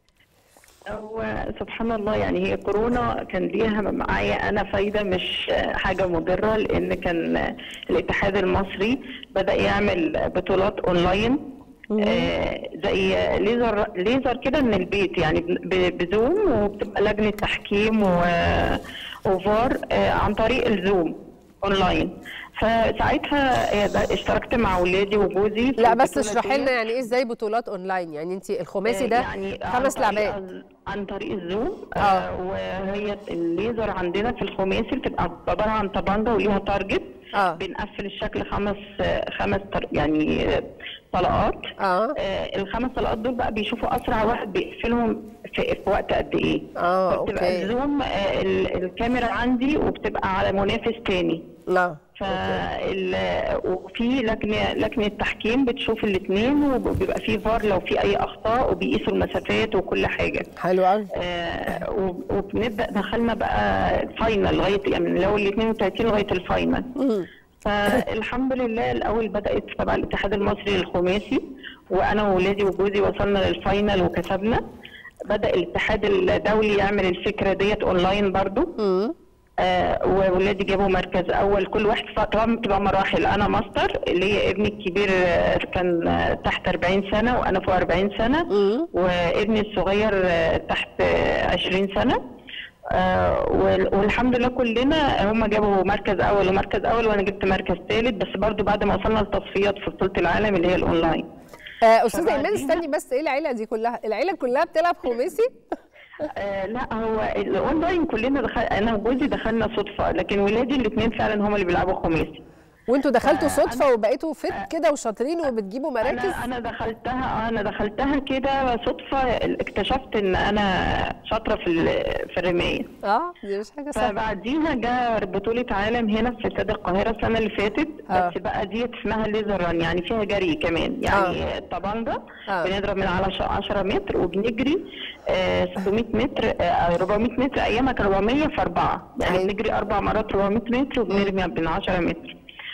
هو سبحان الله يعني هي كورونا كان ليها معايا انا فايده مش حاجه مضره لان كان الاتحاد المصري بدا يعمل بطولات اونلاين آه، زي ليزر ليزر كده من البيت يعني ب- بزوم وبتبقى لجنه تحكيم و- وفار آه، عن طريق الزوم اونلاين فساعتها آه، ده اشتركت مع ولادي وجوزي في لا بس البطولة اشرحي ديت. لنا يعني ايه ازاي بطولات اونلاين يعني انت الخماسي آه، ده يعني عن خمس طريق- لعبات عن طريق الزوم آه. آه. وهي الليزر عندنا في الخماسي بتبقى عباره عن طبنجه وليها تارجت آه. بنقفل الشكل خمس آه، خمس تر... يعني آه، طلقات اه آه الخمس طلقات دول بقى بيشوفوا اسرع واحد بيقفلهم في, في وقت قد ايه اه فبتبقى اوكي الزوم آه ال- الكاميرا عندي وبتبقى على منافس تاني لا فال وفي لجنه لجنه تحكيم بتشوف الاثنين وبيبقى في فار لو في اي اخطاء وبيقيسوا المسافات وكل حاجه حلو قوي آه وب- وبنبدا دخلنا بقى الفاينل لغايه يعني من اول ال 32 لغايه الفاينل فالحمد لله الاول بدات تبع الاتحاد المصري للخماسي وانا وولادي وجوزي وصلنا للفاينل وكسبنا بدا الاتحاد الدولي يعمل الفكره ديت اونلاين برضو آه وولادي جابوا مركز اول كل واحد ف- طبعا بتبقى مراحل انا ماستر اللي هي ابني الكبير آه، كان آه، تحت 40 سنه وانا فوق 40 سنه وابني الصغير آه، تحت آه، 20 سنه آه وال- والحمد لله كلنا هم جابوا مركز اول ومركز اول وانا جبت مركز ثالث بس برضو بعد ما وصلنا للتصفيات في بطوله العالم اللي هي الاونلاين آه استاذه فبعديها- ايمان استني بس ايه العيله دي كلها العيله كلها بتلعب خماسي آه لا هو الاونلاين كلنا دخل انا وجوزي دخلنا صدفه لكن ولادي الاثنين فعلا هم اللي بيلعبوا خماسي وانتوا دخلتوا آه، صدفه وبقيتوا فت كده وشاطرين وبتجيبوا مراكز انا انا دخلتها انا دخلتها كده صدفه اكتشفت ان انا شاطره في ال- في الرمايه اه دي مش حاجه سهله فبعديها جه بطولة عالم هنا في استاد القاهرة السنة اللي فاتت آه. بس بقى ديت اسمها ليزر ران يعني فيها جري كمان يعني الطبنجة آه. بنضرب من على ش- 10 متر وبنجري آه، 600 متر آه، 400 متر ايامها كان 400 في 4 يعني أيوة. بنجري اربع مرات 400 متر وبنرمي من 10 متر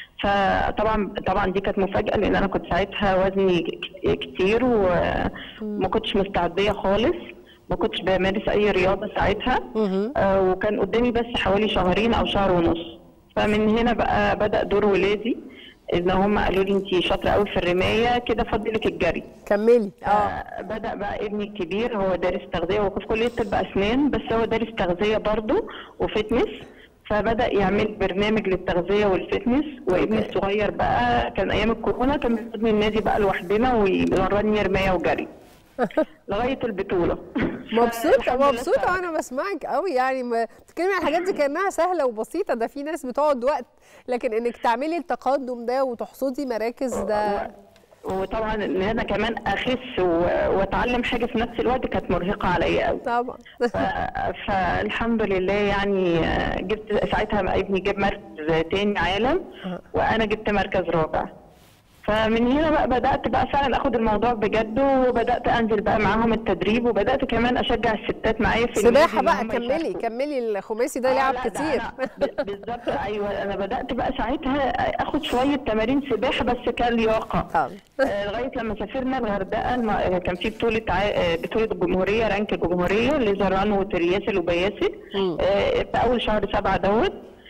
فطبعا طبعا دي كانت مفاجاه لان انا كنت ساعتها وزني ك- كتير وما كنتش مستعديه خالص ما كنتش بمارس اي رياضه ساعتها آه، وكان قدامي بس حوالي شهرين او شهر ونص فمن هنا بقى بدا دور ولادي ان هم قالوا لي انت شاطره قوي في الرمايه كده فضلك الجري كملي اه آه، بدا بقى ابني الكبير هو دارس تغذيه هو في كليه طب اسنان بس هو دارس تغذيه برضه وفتنس فبدا يعمل برنامج للتغذيه والفتنس وابني أوكي. الصغير بقى كان ايام الكورونا كان بياخدني النادي بقى لوحدنا ويمرني رمايه وجري لغايه البطوله مبسوطه فالحمد لله مبسوطه استوعبت. وانا بسمعك قوي يعني ما- بتتكلمي عن الحاجات دي كانها سهله وبسيطه ده في ناس بتقعد وقت لكن انك تعملي التقدم ده وتحصدي مراكز ده وطبعا ان انا كمان اخس و- واتعلم حاجه في نفس الوقت كانت مرهقه عليا قوي طبعا ف- فالحمد لله يعني آه، جبت ساعتها ابني جاب مركز تاني عالم وانا جبت مركز رابع فمن هنا بقى بدات بقى فعلا اخد الموضوع بجد وبدات انزل بقى معاهم التدريب وبدات كمان اشجع الستات معايا في النادي سباحه إن بقى هم كملي يشاركوا. كملي الخماسي ده آه، لعب لا، ده كتير أنا ب- بالظبط ايوه انا بدات بقى ساعتها اخد شويه تمارين سباحه بس كلياقه آه. آه، لغايه لما سافرنا الغردقه الم- آه، كان في بطوله ع- آه، بطوله الجمهوريه رانك الجمهوريه ليزران وترياسل وبياسل آه، في اول شهر سبعه دوت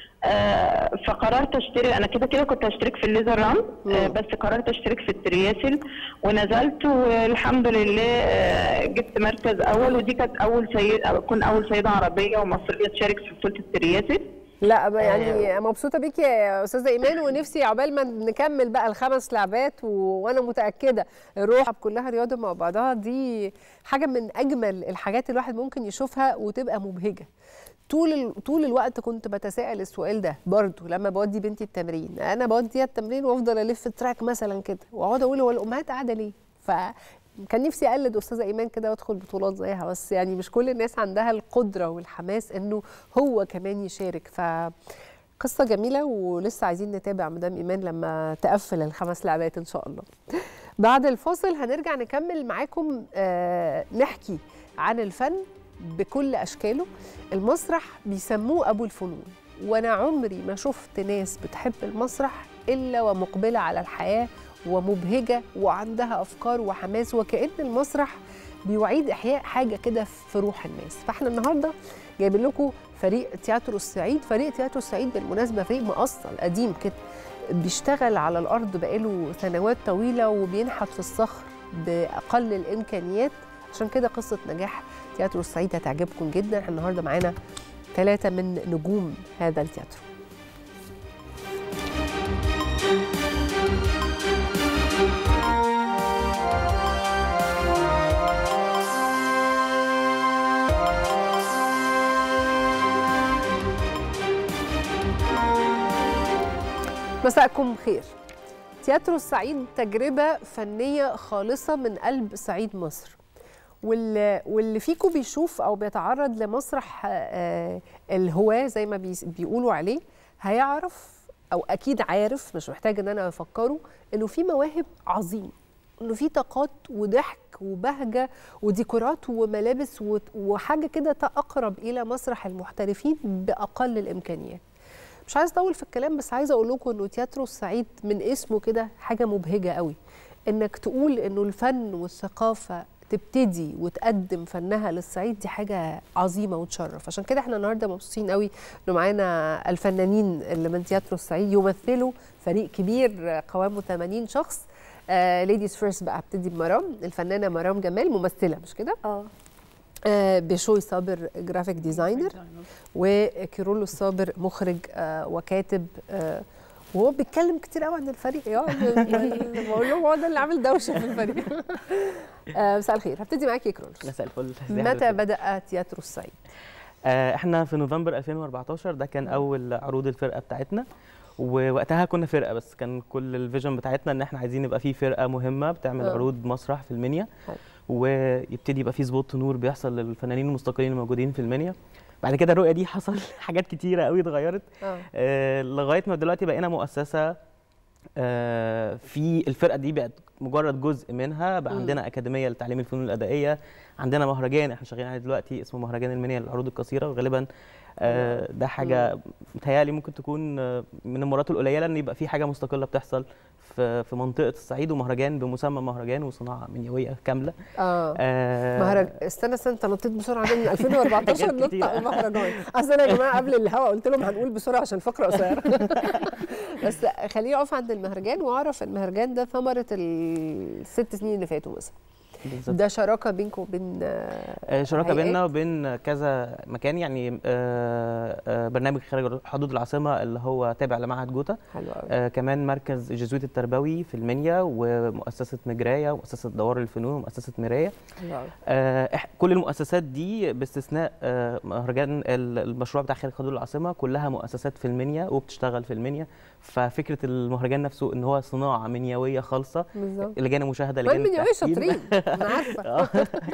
آه، فقررت اشترك انا كده كده كنت هشترك في الليزر ران آه، بس قررت اشترك في الترياسل ونزلت والحمد لله آه، جبت مركز اول ودي كانت اول سيد اكون اول سيده عربيه ومصريه تشارك في بطوله الترياسل لا بقى يعني مبسوطه بيكي يا استاذه ايمان ونفسي عقبال ما نكمل بقى الخمس لعبات و... وانا متاكده الروح كلها رياضه مع بعضها دي حاجه من اجمل الحاجات الواحد ممكن يشوفها وتبقى مبهجه طول ال... طول الوقت كنت بتساءل السؤال ده برضو لما بودي بنتي التمرين انا بوديها التمرين وافضل الف التراك مثلا كده واقعد اقول هو الامهات قاعده ليه ف كان نفسي اقلد استاذه ايمان كده وادخل بطولات زيها بس يعني مش كل الناس عندها القدره والحماس انه هو كمان يشارك ف قصه جميله ولسه عايزين نتابع مدام ايمان لما تقفل الخمس لعبات ان شاء الله بعد الفاصل هنرجع نكمل معاكم آه نحكي عن الفن بكل اشكاله المسرح بيسموه ابو الفنون وانا عمري ما شفت ناس بتحب المسرح الا ومقبله على الحياه ومبهجه وعندها افكار وحماس وكأن المسرح بيعيد احياء حاجه كده في روح الناس فاحنا النهارده جايبين لكم فريق تياترو الصعيد فريق تياترو الصعيد بالمناسبه فريق مؤصل قديم كده بيشتغل على الارض بقاله سنوات طويله وبينحت في الصخر باقل الامكانيات عشان كده قصه نجاح تياترو الصعيد هتعجبكم جدا احنا النهارده معانا ثلاثه من نجوم هذا التياترو مساءكم خير تياترو الصعيد تجربة فنية خالصة من قلب صعيد مصر واللي, واللي فيكم بيشوف أو بيتعرض لمسرح آه، الهواة زي ما بيس- بيقولوا عليه هيعرف أو أكيد عارف مش محتاج إن أنا أفكره إنه في مواهب عظيمة إنه في طاقات وضحك وبهجة وديكورات وملابس وت- وحاجة كده أقرب إلى مسرح المحترفين بأقل الإمكانيات مش عايز اطول في الكلام بس عايزه اقول لكم انه تياترو الصعيد من اسمه كده حاجه مبهجه قوي انك تقول انه الفن والثقافه تبتدي وتقدم فنها للصعيد دي حاجه عظيمه وتشرف عشان كده احنا النهارده مبسوطين قوي انه معانا الفنانين اللي من تياترو الصعيد يمثلوا فريق كبير قوامه 80 شخص ليديز فيرست بقى هبتدي بمرام الفنانه مرام جمال ممثله مش كده؟ اه آه بشوي صابر جرافيك ديزاينر وكيرولو صابر مخرج آه وكاتب آه وهو بيتكلم كتير قوي عن الفريق يقعد بقول لهم هو ده اللي عامل دوشه في الفريق آه مساء الخير هبتدي معاك يا كيرولو مساء الفل متى بدا تياترو الصعيد؟ آه، احنا في نوفمبر 2014 ده كان اول عروض الفرقه بتاعتنا ووقتها كنا فرقه بس كان كل الفيجن بتاعتنا ان احنا عايزين يبقى في فرقه مهمه بتعمل آه. عروض مسرح في المنيا حلو. ويبتدي يبقى في سبوت نور بيحصل للفنانين المستقلين الموجودين في المنيا بعد كده الرؤيه دي حصل حاجات كتيره قوي اتغيرت اه آه، لغايه ما دلوقتي بقينا مؤسسه آه، في الفرقه دي بقت مجرد جزء منها بقى مم. عندنا اكاديميه لتعليم الفنون الادائيه عندنا مهرجان احنا شغالين عليه دلوقتي اسمه مهرجان المنيا للعروض القصيره وغالبا آه، ده حاجه متهيألي ممكن تكون آه، من المرات القليله ان يبقى في حاجه مستقله بتحصل في في منطقه الصعيد ومهرجان بمسمى مهرجان وصناعه منيويه كامله اه آه، مهرج استنى استنى انت نطيت بسرعه من 2014 حاجات نطلع كتيرة. المهرجان اصل انا يا جماعه قبل الهوا قلت لهم هنقول بسرعه عشان الفقره قصيره بس خليني اقف عند المهرجان واعرف المهرجان ده ثمره الست سنين اللي فاتوا مثلا بالظبط. ده شراكه بينكم وبين آه، شراكه هيئات؟ بيننا وبين كذا مكان يعني آه، آه، برنامج خارج حدود العاصمه اللي هو تابع لمعهد جوتا حلو قوي آه، كمان مركز جزويت التربوي في المنيا ومؤسسه مجرايه ومؤسسه دوار الفنون ومؤسسه مرايه حلو قوي آه، إح- كل المؤسسات دي باستثناء آه، مهرجان ال- المشروع بتاع خارج حدود العاصمه كلها مؤسسات في المنيا وبتشتغل في المنيا ففكره المهرجان نفسه ان هو صناعه منيويه خالصه بالظبط لجان مشاهده كمان لجان من يومين تحكيم. شاطرين انا عارفه آه.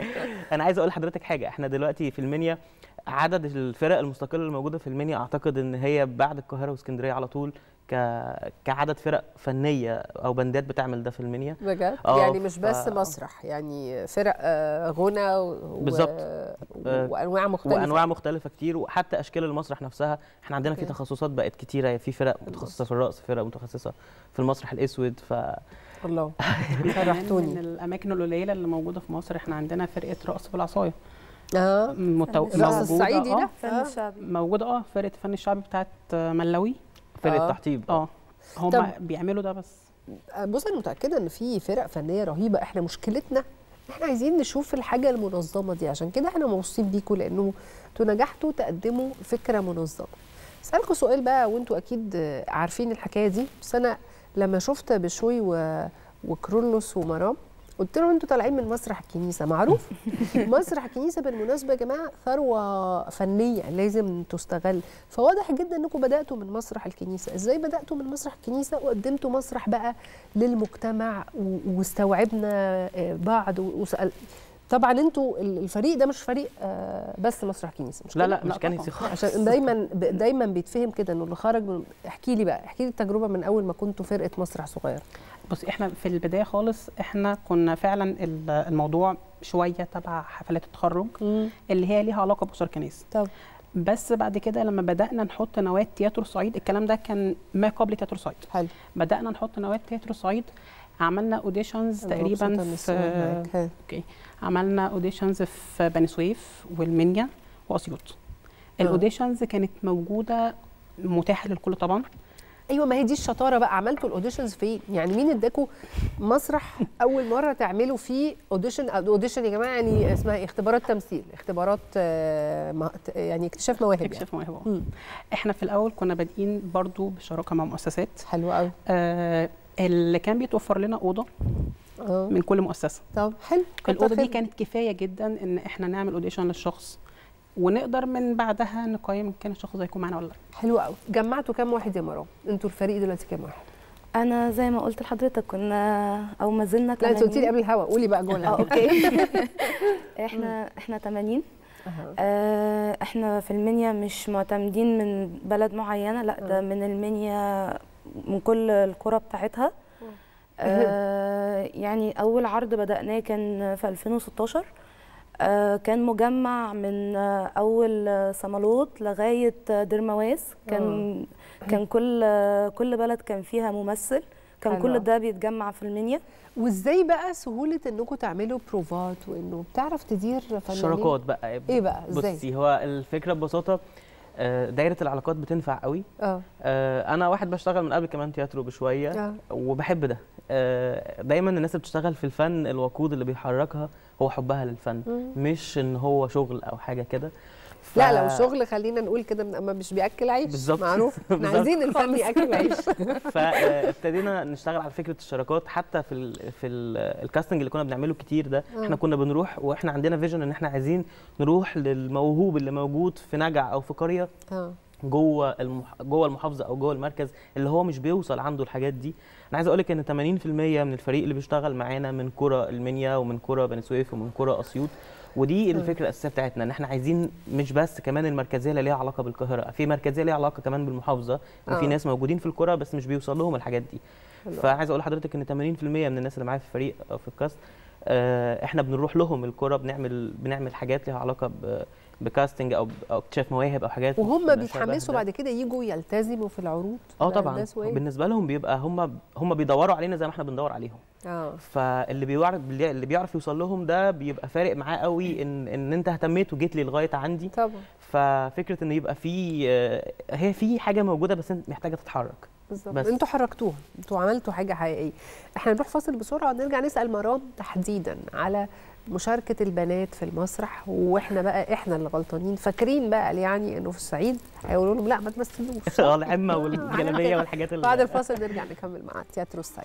انا عايز اقول لحضرتك حاجه احنا دلوقتي في المنيا عدد الفرق المستقله الموجوده في المنيا اعتقد ان هي بعد القاهره واسكندريه على طول ك... كعدد فرق فنيه او بندات بتعمل ده في المنيا بجد آه، يعني مش ف- بس مسرح يعني فرق آه، غنى و... بالظبط. و... آه، وانواع مختلفه وانواع مختلفه كتير وحتى اشكال المسرح نفسها احنا عندنا في أوكي. تخصصات بقت كتيره في فرق متخصصه في الرقص فرق متخصصه في المسرح الاسود ف الله كمان فرحتوني من الاماكن القليله اللي موجوده في مصر احنا عندنا فرقه رقص بالعصايه اه متو... الرقص الرقص موجودة- الصعيدي ده آه، فن آه. الشعبي موجوده اه فرقه الفن الشعبي بتاعت ملاوي فرقه آه. تحطيب اه هم طب- بيعملوا ده بس بص انا متاكده ان في فرق فنيه رهيبه احنا مشكلتنا احنا عايزين نشوف الحاجه المنظمه دي عشان كده احنا مبسوطين بيكم لانه انتوا نجحتوا تقدموا فكره منظمه اسالكم سؤال بقى وانتوا اكيد آه، عارفين الحكايه دي بس انا لما شفت بشوي و... وكرولوس ومرام قلت لهم انتوا طالعين من مسرح الكنيسه معروف مسرح الكنيسه بالمناسبه يا جماعه ثروه فنيه لازم تستغل فواضح جدا انكم بداتوا من مسرح الكنيسه ازاي بداتوا من مسرح الكنيسه وقدمتوا مسرح بقى للمجتمع و- واستوعبنا آه، بعض و- وسأل طبعا انتوا ال- الفريق ده مش فريق آه، بس مسرح كنيسه مش لا كده؟ لا مش كان طبعاً. عشان دايما ب- دايما بيتفهم كده انه اللي خرج من احكي لي بقى احكي لي التجربه من اول ما كنتوا فرقه مسرح صغير بص احنا في البدايه خالص احنا كنا فعلا ال- الموضوع شويه تبع حفلات التخرج اللي هي ليها علاقه باسر كنيسه طب بس بعد كده لما بدانا نحط نواه تياترو الصعيد الكلام ده كان ما قبل تياترو الصعيد حلو بدانا نحط نواه تياترو الصعيد عملنا اوديشنز أنا تقريبا مبسوطة إني في سمعت معاك. ها. اوكي عملنا اوديشنز في بني سويف والمنيا واسيوط الاوديشنز كانت موجوده متاحه للكل طبعا ايوه ما هي دي الشطاره بقى عملتوا الاوديشنز فين يعني مين اداكوا مسرح اول مره تعملوا فيه اوديشن اوديشن يا جماعه يعني اسمها إيه؟ اختبارات تمثيل اختبارات آه، مه- يعني اكتشاف مواهب يعني. اكتشاف مواهب مم. احنا في الاول كنا بادئين برضو بشراكه مع مؤسسات حلو قوي آه اللي كان بيتوفر لنا اوضه اه من كل مؤسسه طب حلو كتر الاوضه دي خيرك. كانت كفايه جدا ان احنا نعمل اوديشن للشخص ونقدر من بعدها نقيم إن كان الشخص ده هيكون معانا ولا لا حلو قوي جمعتوا كام واحد يا مرام انتوا الفريق دلوقتي كام واحد انا زي ما قلت لحضرتك كنا او ما زلنا لا انت قلتي لي 80. قبل الهوا قولي بقى جوه اه الهوا. اوكي احنا احنا 80 أها. آه، احنا في المنيا مش معتمدين من بلد معينه لا ده من المنيا من كل القرى بتاعتها آه، يعني اول عرض بدأناه كان في 2016 آه، كان مجمع من آه، اول آه، صمالوط لغايه آه، درمواس كان كان كل آه، كل بلد كان فيها ممثل كان حلو. كل ده بيتجمع في المنيا وازاي بقى سهوله انكم تعملوا بروفات وانه بتعرف تدير فنانين شراكات بقى ايه بقى ازاي بصي هو الفكره ببساطه آه، دايره العلاقات بتنفع قوي اه آه، انا واحد بشتغل من قبل كمان تياترو بشويه آه. وبحب ده آه، دايما الناس اللي بتشتغل في الفن الوقود اللي بيحركها هو حبها للفن مش ان هو شغل او حاجه كده ف- لا لو شغل خلينا نقول كده اما مش بياكل عيش بالظبط. معروف احنا بالظبط. عايزين الفن ياكل عيش فابتدينا نشتغل على فكره الشراكات حتى في ال في ال الكاستنج اللي كنا بنعمله كتير ده احنا كنا بنروح واحنا عندنا فيجن ان احنا عايزين نروح للموهوب اللي موجود في نجع او في قريه اه جوه المح... جوه المحافظه او جوه المركز اللي هو مش بيوصل عنده الحاجات دي انا عايز اقول لك ان 80% من الفريق اللي بيشتغل معانا من كرة المنيا ومن كرة بني سويف ومن كرة اسيوط ودي الفكره الاساسيه بتاعتنا ان احنا عايزين مش بس كمان المركزيه اللي ليها علاقه بالقاهره في مركزيه ليها علاقه كمان بالمحافظه ان آه. في ناس موجودين في الكرة بس مش بيوصل لهم الحاجات دي فعايز اقول لحضرتك ان 80% من الناس اللي معايا في الفريق أو في الكاست آه، احنا بنروح لهم الكرة بنعمل بنعمل حاجات ليها علاقه ب... بكاستنج او او اكتشاف مواهب او حاجات وهم ما شابه بيتحمسوا ده. بعد كده يجوا يلتزموا في العروض اه ده- طبعا ده سؤال. بالنسبه لهم بيبقى هم هم بيدوروا علينا زي ما احنا بندور عليهم اه فاللي بيعرف اللي بيعرف يوصل لهم ده بيبقى فارق معاه قوي ان ان انت اهتميت وجيت لي لغايه عندي طبعا ففكره ان يبقى في آه، هي في حاجه موجوده بس انت محتاجه تتحرك بالظبط بس. انتوا حركتوها انتوا عملتوا حاجه حقيقيه احنا نروح فاصل بسرعه ونرجع نسال مرام تحديدا على مشاركه البنات في المسرح واحنا بقى احنا اللي غلطانين فاكرين بقى يعني انه في الصعيد هيقولوا لهم لا ما تمثلوش اه العمه والجلابيه والحاجات اللي بعد الفاصل نرجع نكمل مع تياترو الصعيد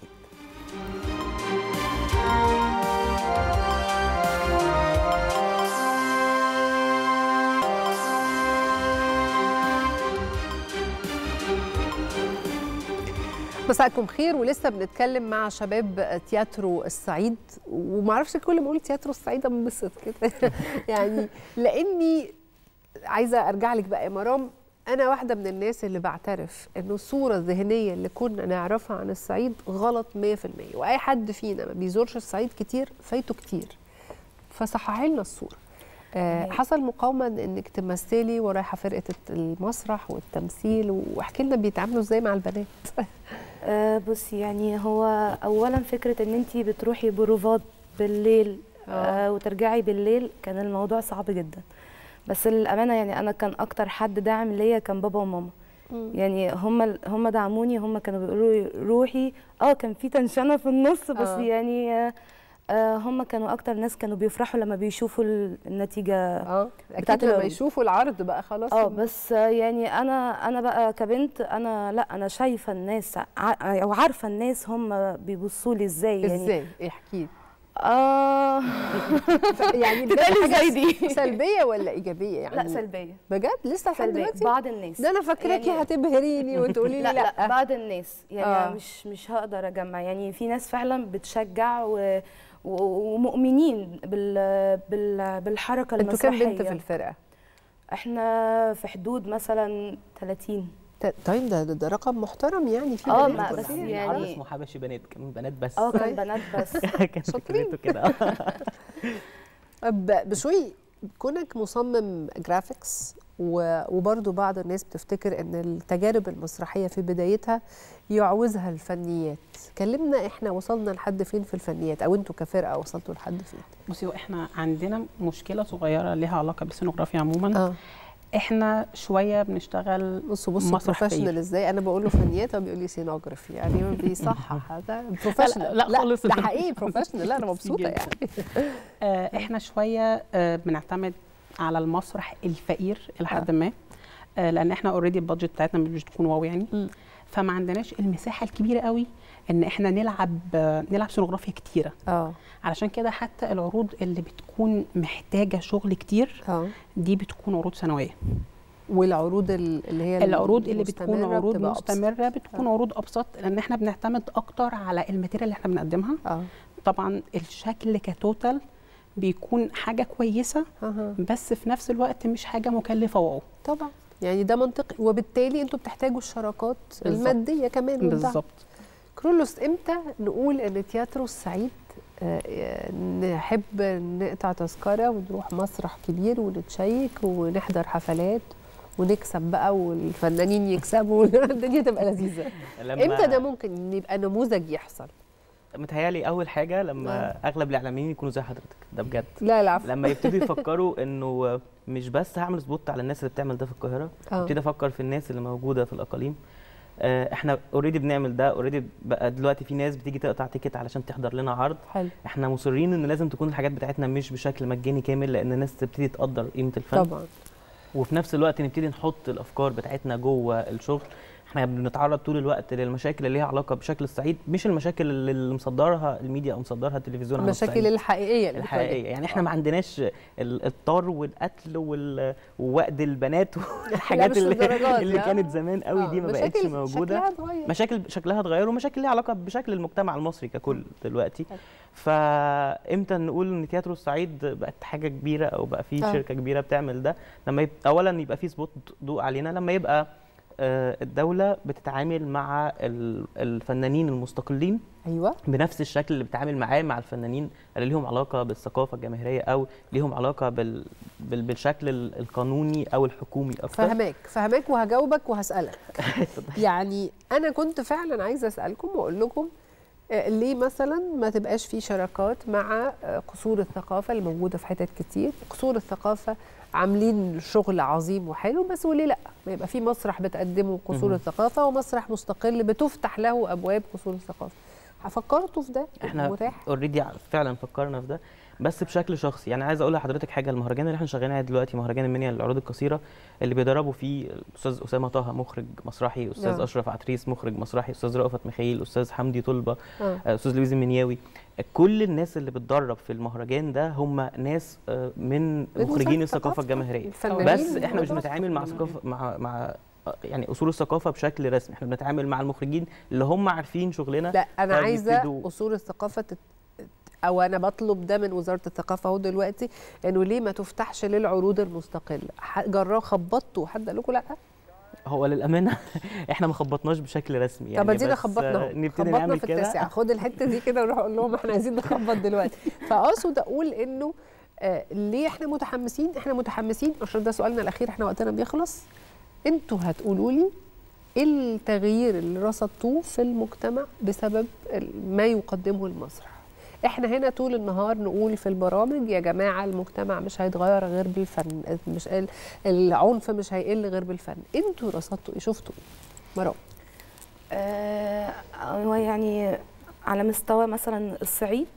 مساءكم خير ولسه بنتكلم مع شباب تياترو الصعيد ومعرفش كل ما اقول تياترو الصعيد بنبسط كده يعني لاني عايزه ارجع لك بقى يا مرام انا واحده من الناس اللي بعترف انه الصوره الذهنيه اللي كنا نعرفها عن الصعيد غلط 100% واي حد فينا ما بيزورش الصعيد كتير فايته كتير فصححي لنا الصوره آه حصل مقاومه إن- انك تمثلي ورايحه فرقه المسرح والتمثيل واحكي لنا بيتعاملوا ازاي مع البنات آه بصي يعني هو اولا فكره ان انت بتروحي بروفات بالليل آه وترجعي بالليل كان الموضوع صعب جدا بس للامانه يعني انا كان اكتر حد داعم ليا كان بابا وماما يعني هم هم دعموني هم كانوا بيقولوا لي روحي اه كان في تنشنه في النص بس آه. يعني آه آه هم كانوا اكتر ناس كانوا بيفرحوا لما بيشوفوا ال- النتيجه اه بتاعت اكيد لما العروض. يشوفوا العرض بقى خلاص اه بس يعني انا انا بقى كبنت انا لا انا شايفه الناس ع- او عارفه الناس هم بيبصوا لي ازاي يعني ازاي احكي لي اه يعني بجد تتقالي حاجة ازاي دي؟ سلبيه ولا ايجابيه يعني لا سلبيه بجد لسه لحد سلبيه دلوقتي بعض الناس ده انا فاكراكي يعني- هتبهريني وتقولي لي لا, لا, لا بعض الناس يعني آه. آه. مش مش هقدر اجمع يعني في ناس فعلا بتشجع و و- ومؤمنين بال بال بالحركه انتوا كام المسرحيه بنت في الفرقه احنا في حدود مثلا 30 ت- طيب ده, ده, ده رقم محترم يعني في اه بنات ما كنا بس عاملين يعني- عرض اسمه حبشي بنات كان بنات بس اه كان بنات بس كان فكرته كده طب بشوي كونك مصمم جرافيكس و- وبرضو بعض الناس بتفتكر ان التجارب المسرحيه في بدايتها يعوزها الفنيات كلمنا احنا وصلنا لحد فين في الفنيات او انتوا كفرقه وصلتوا لحد فين بصي هو احنا عندنا مشكله صغيره ليها علاقه بالسينوغرافيا عموما اه احنا شويه بنشتغل بصوا بصوا مسرح بروفيشنال فقير. ازاي انا بقول له فنيات هو بيقول لي سينوجرافي يعني هو بيصحح هذا بروفيشنال لا خالص. ده حقيقي بروفيشنال لا انا مبسوطه جداً. يعني آه، احنا شويه آه، بنعتمد على المسرح الفقير الى حد ما آه، لان احنا اوريدي البادجت بتاعتنا مش بتكون واو يعني مم. فما عندناش المساحه الكبيره قوي ان احنا نلعب آه، نلعب سينوغرافيا كتيره اه علشان كده حتى العروض اللي بتكون محتاجه شغل كتير اه دي بتكون عروض سنويه والعروض ال- اللي هي العروض اللي بتكون المستمرة عروض بتبقى أبسط. مستمره بتكون عروض ابسط لان احنا بنعتمد اكتر على الماتيريال اللي احنا بنقدمها اه طبعا الشكل كتوتال بيكون حاجه كويسه اها بس في نفس الوقت مش حاجه مكلفه واو طبعا يعني ده منطقي وبالتالي انتوا بتحتاجوا الشراكات بالظبط. الماديه كمان والدعم. بالظبط كرولوس امتى نقول ان تياترو السعيد آه، نحب نقطع تذكره ونروح مسرح كبير ونتشيك ونحضر حفلات ونكسب بقى والفنانين يكسبوا والدنيا تبقى لذيذه لما- امتى ده ممكن إن يبقى نموذج يحصل متهيألي أول حاجة لما أغلب الإعلاميين يكونوا زي حضرتك ده بجد لا العفو لما يبتدوا يفكروا إنه مش بس هعمل سبوت على الناس اللي بتعمل ده في القاهرة آه. ابتدي أفكر في الناس اللي موجودة في الأقاليم آه، احنا اوريدي بنعمل ده اوريدي بقى دلوقتي في ناس بتيجي تقطع تيكت علشان تحضر لنا عرض حلو احنا مصرين ان لازم تكون الحاجات بتاعتنا مش بشكل مجاني كامل لان الناس تبتدي تقدر قيمه الفن طبعا وفي نفس الوقت نبتدي نحط الافكار بتاعتنا جوه الشغل احنا بنتعرض طول الوقت للمشاكل اللي ليها علاقه بشكل الصعيد مش المشاكل اللي اللي مصدرها الميديا او مصدرها التلفزيون على المشاكل الصعيد. الحقيقيه اللي الحقيقيه يعني احنا ما عندناش ال- الطار والقتل وال- ووأد البنات والحاجات مش اللي, للدرجات اللي دي، آه. كانت زمان قوي آه، دي ما مشاكل بقتش موجوده شكلها اتغير. مشاكل شكلها اتغير ومشاكل ليها علاقه بشكل المجتمع المصري ككل دلوقتي فامتى نقول ان تياترو الصعيد بقت حاجه كبيره او بقى في آه. شركه كبيره بتعمل ده لما يبقى اولا يبقى في سبوت ضوء علينا لما يبقى آه، الدوله بتتعامل مع ال- الفنانين المستقلين ايوه بنفس الشكل اللي بتتعامل معاه مع الفنانين اللي ليهم علاقه بالثقافه الجماهيريه او ليهم علاقه بال... بال... بالشكل ال- القانوني او الحكومي اكتر فهماك فهماك وهجاوبك وهسألك يعني أنا كنت فعلا عايزة أسألكم وأقول لكم آه، ليه مثلا ما تبقاش في شراكات مع آه، قصور الثقافة اللي موجودة في حتت كتير قصور الثقافة عاملين شغل عظيم وحلو بس وليه لا ما يبقى في مسرح بتقدمه قصور مهم. الثقافة ومسرح مستقل بتفتح له أبواب قصور الثقافة فكرتوا في ده احنا متاح اوريدي فعلا فكرنا في ده بس بشكل شخصي يعني عايز اقول لحضرتك حاجه المهرجان اللي احنا شغالين عليه دلوقتي مهرجان المنيا للعروض القصيره اللي بيدربوا فيه الاستاذ اسامه طه مخرج مسرحي استاذ نعم. اشرف عتريس مخرج مسرحي استاذ رأفت ميخائيل استاذ حمدي طلبه آه. آه، استاذ لويز المنياوي كل الناس اللي بتدرب في المهرجان ده هم ناس آه، من وزارة مخرجين الثقافة. الثقافه الجماهيريه الفنانين بس احنا مش وزارة بنتعامل مع ثقافه مع مع آه، يعني اصول الثقافه بشكل رسمي احنا بنتعامل مع المخرجين اللي هم عارفين شغلنا لا انا عايزه فبيبتدوا- اصول الثقافه تت... او انا بطلب ده من وزاره الثقافه اهو دلوقتي انه ليه ما تفتحش للعروض المستقله ح- جربوا خبطتوا حد قال لكم لا هو للامانه احنا ما خبطناش بشكل رسمي يعني طب ادينا بس، خبطنا آه، اهو نبتدي خبطنا نعمل في كده التاسعه خد الحته دي كده ونروح اقول لهم احنا عايزين نخبط دلوقتي فاقصد اقول انه آه ليه احنا متحمسين احنا متحمسين عشان ده سؤالنا الاخير احنا وقتنا بيخلص انتوا هتقولوا لي ايه التغيير اللي رصدتوه في المجتمع بسبب ال- ما يقدمه المسرح احنا هنا طول النهار نقول في البرامج يا جماعه المجتمع مش هيتغير غير بالفن مش ال- العنف مش هيقل غير بالفن انتوا رصدتوا ايه شفتوا ايه مرام آه، هو يعني على مستوى مثلا الصعيد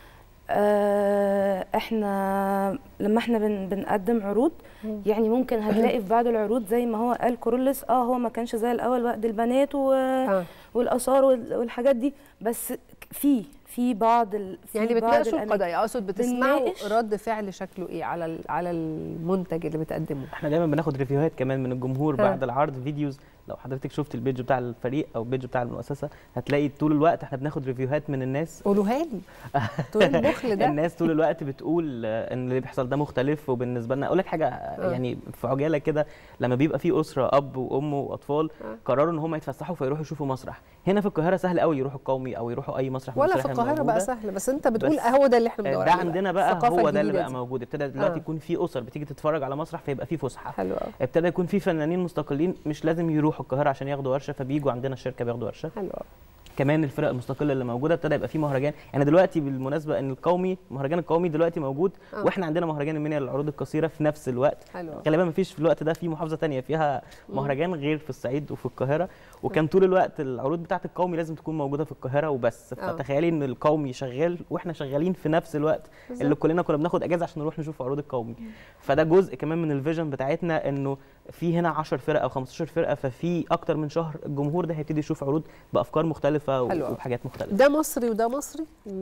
آه، احنا لما احنا بن بنقدم عروض يعني ممكن هتلاقي في بعض العروض زي ما هو قال كورولس اه هو ما كانش زي الاول وقت البنات و... آه. والاثار وال- والحاجات دي بس في في بعض ال... في يعني بعض بتناقشوا الأماكن. القضايا اقصد بتسمعوا بنناقش. رد فعل شكله ايه على ال- على المنتج اللي بتقدمه احنا دايما بناخد ريفيوهات كمان من الجمهور آه. بعد العرض فيديوز لو حضرتك شفت البيج بتاع الفريق او البيج بتاع المؤسسه هتلاقي طول الوقت احنا بناخد ريفيوهات من الناس قولوها لي تقول البخل ده الناس طول الوقت بتقول آه، ان اللي بيحصل ده مختلف وبالنسبه لنا اقول لك حاجه آه، يعني في عجاله كده لما بيبقى في اسره اب وام واطفال آه. قرروا ان هم يتفسحوا فيروحوا يشوفوا مسرح هنا في القاهره سهل قوي يروحوا القومي او يروحوا اي مسرح من ولا في المسارح القاهره بقى الموجودة. سهل بس انت بتقول بس هو ده اللي احنا آه، بندور ده عليه عندنا بقى الثقافة هو ده اللي الجديدة بقى دي. موجود ابتدى دلوقتي آه. يكون في اسر بتيجي تتفرج على مسرح فيبقى في فسحه حلو قوي ابتدى يكون في فنانين مستقلين مش لازم يروحوا القاهره عشان ياخدوا ورشه فبيجوا عندنا الشركه بياخدوا ورشه حلو قوي كمان الفرق المستقله اللي موجوده ابتدى يبقى في مهرجان يعني دلوقتي بالمناسبه ان القومي مهرجان القومي دلوقتي موجود آه. واحنا عندنا مهرجان المنيا للعروض القصيره في نفس الوقت حلو قوي. غالبا ما فيش في الوقت ده في محافظه تانية فيها مهرجان غير في الصعيد وفي القاهره وكان طول الوقت العروض بتاعه القومي لازم تكون موجوده في القاهره وبس آه. فتخيلي ان القومي شغال واحنا شغالين في نفس الوقت اللي بالظبط. كلنا كنا بناخد اجازه عشان نروح نشوف عروض القومي فده جزء كمان من الفيجن بتاعتنا انه في هنا 10 فرق او 15 فرقه ففي اكتر من شهر الجمهور ده هيبتدي يشوف عروض بافكار مختلفه حلو أوي. وبحاجات مختلفه ده مصري وده مصري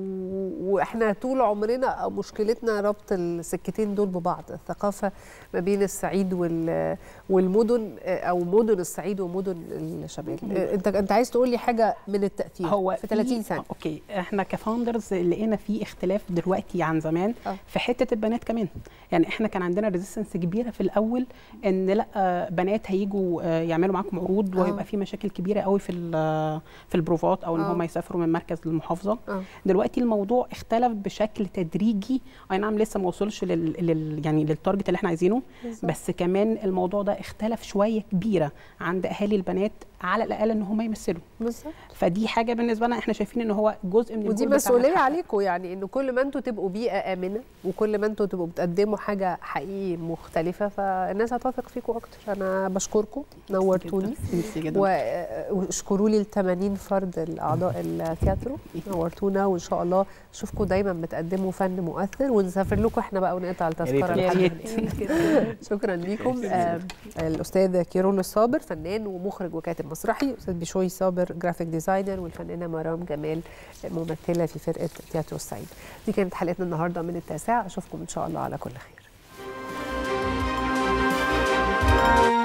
و- واحنا طول عمرنا مشكلتنا ربط السكتين دول ببعض الثقافه ما بين الصعيد وال- والمدن او مدن الصعيد ومدن الشمال انت انت عايز تقول لي حاجه من التاثير هو في 30 سنه اوكي احنا كفاوندرز لقينا في اختلاف دلوقتي عن زمان آه. في حته البنات كمان يعني احنا كان عندنا ريزيستنس كبيره في الاول ان لا آه، بنات هيجوا آه، يعملوا معاكم عروض آه. وهيبقى في مشاكل كبيره قوي في ال- في البروفات او ان آه. هم يسافروا من مركز للمحافظه آه. دلوقتي الموضوع اختلف بشكل تدريجي اي نعم لسه ما وصلش لل... لل... يعني للتارجت اللي احنا عايزينه بالظبط. بس كمان الموضوع ده اختلف شويه كبيره عند اهالي البنات على الاقل ان هم يمثلوا بالظبط فدي حاجه بالنسبه لنا احنا شايفين ان هو جزء من ودي الجول بتاعنا مسؤوليه نحقق. عليكم يعني ان كل ما انتوا تبقوا بيئه امنه وكل ما انتوا تبقوا بتقدموا حاجه حقيقي مختلفه فالناس هتثق فيكم اكتر انا بشكركم نورتوني ميرسي جدا و- واشكروا لي ال 80 فرد الاعضاء التياترو نورتونا وان شاء الله اشوفكم دايما بتقدموا فن مؤثر ونسافر لكم احنا بقى ونقطع التذكره يا لحد ريت. هناك. شكرا ليكم آه، الاستاذ كيرون الصابر فنان ومخرج وكاتب مسرحي استاذ بشوي صابر جرافيك ديزاينر والفنانه مرام جمال ممثله في فرقه تياترو الصعيد دي كانت حلقتنا النهارده من التاسعه اشوفكم ان شاء الله على كل خير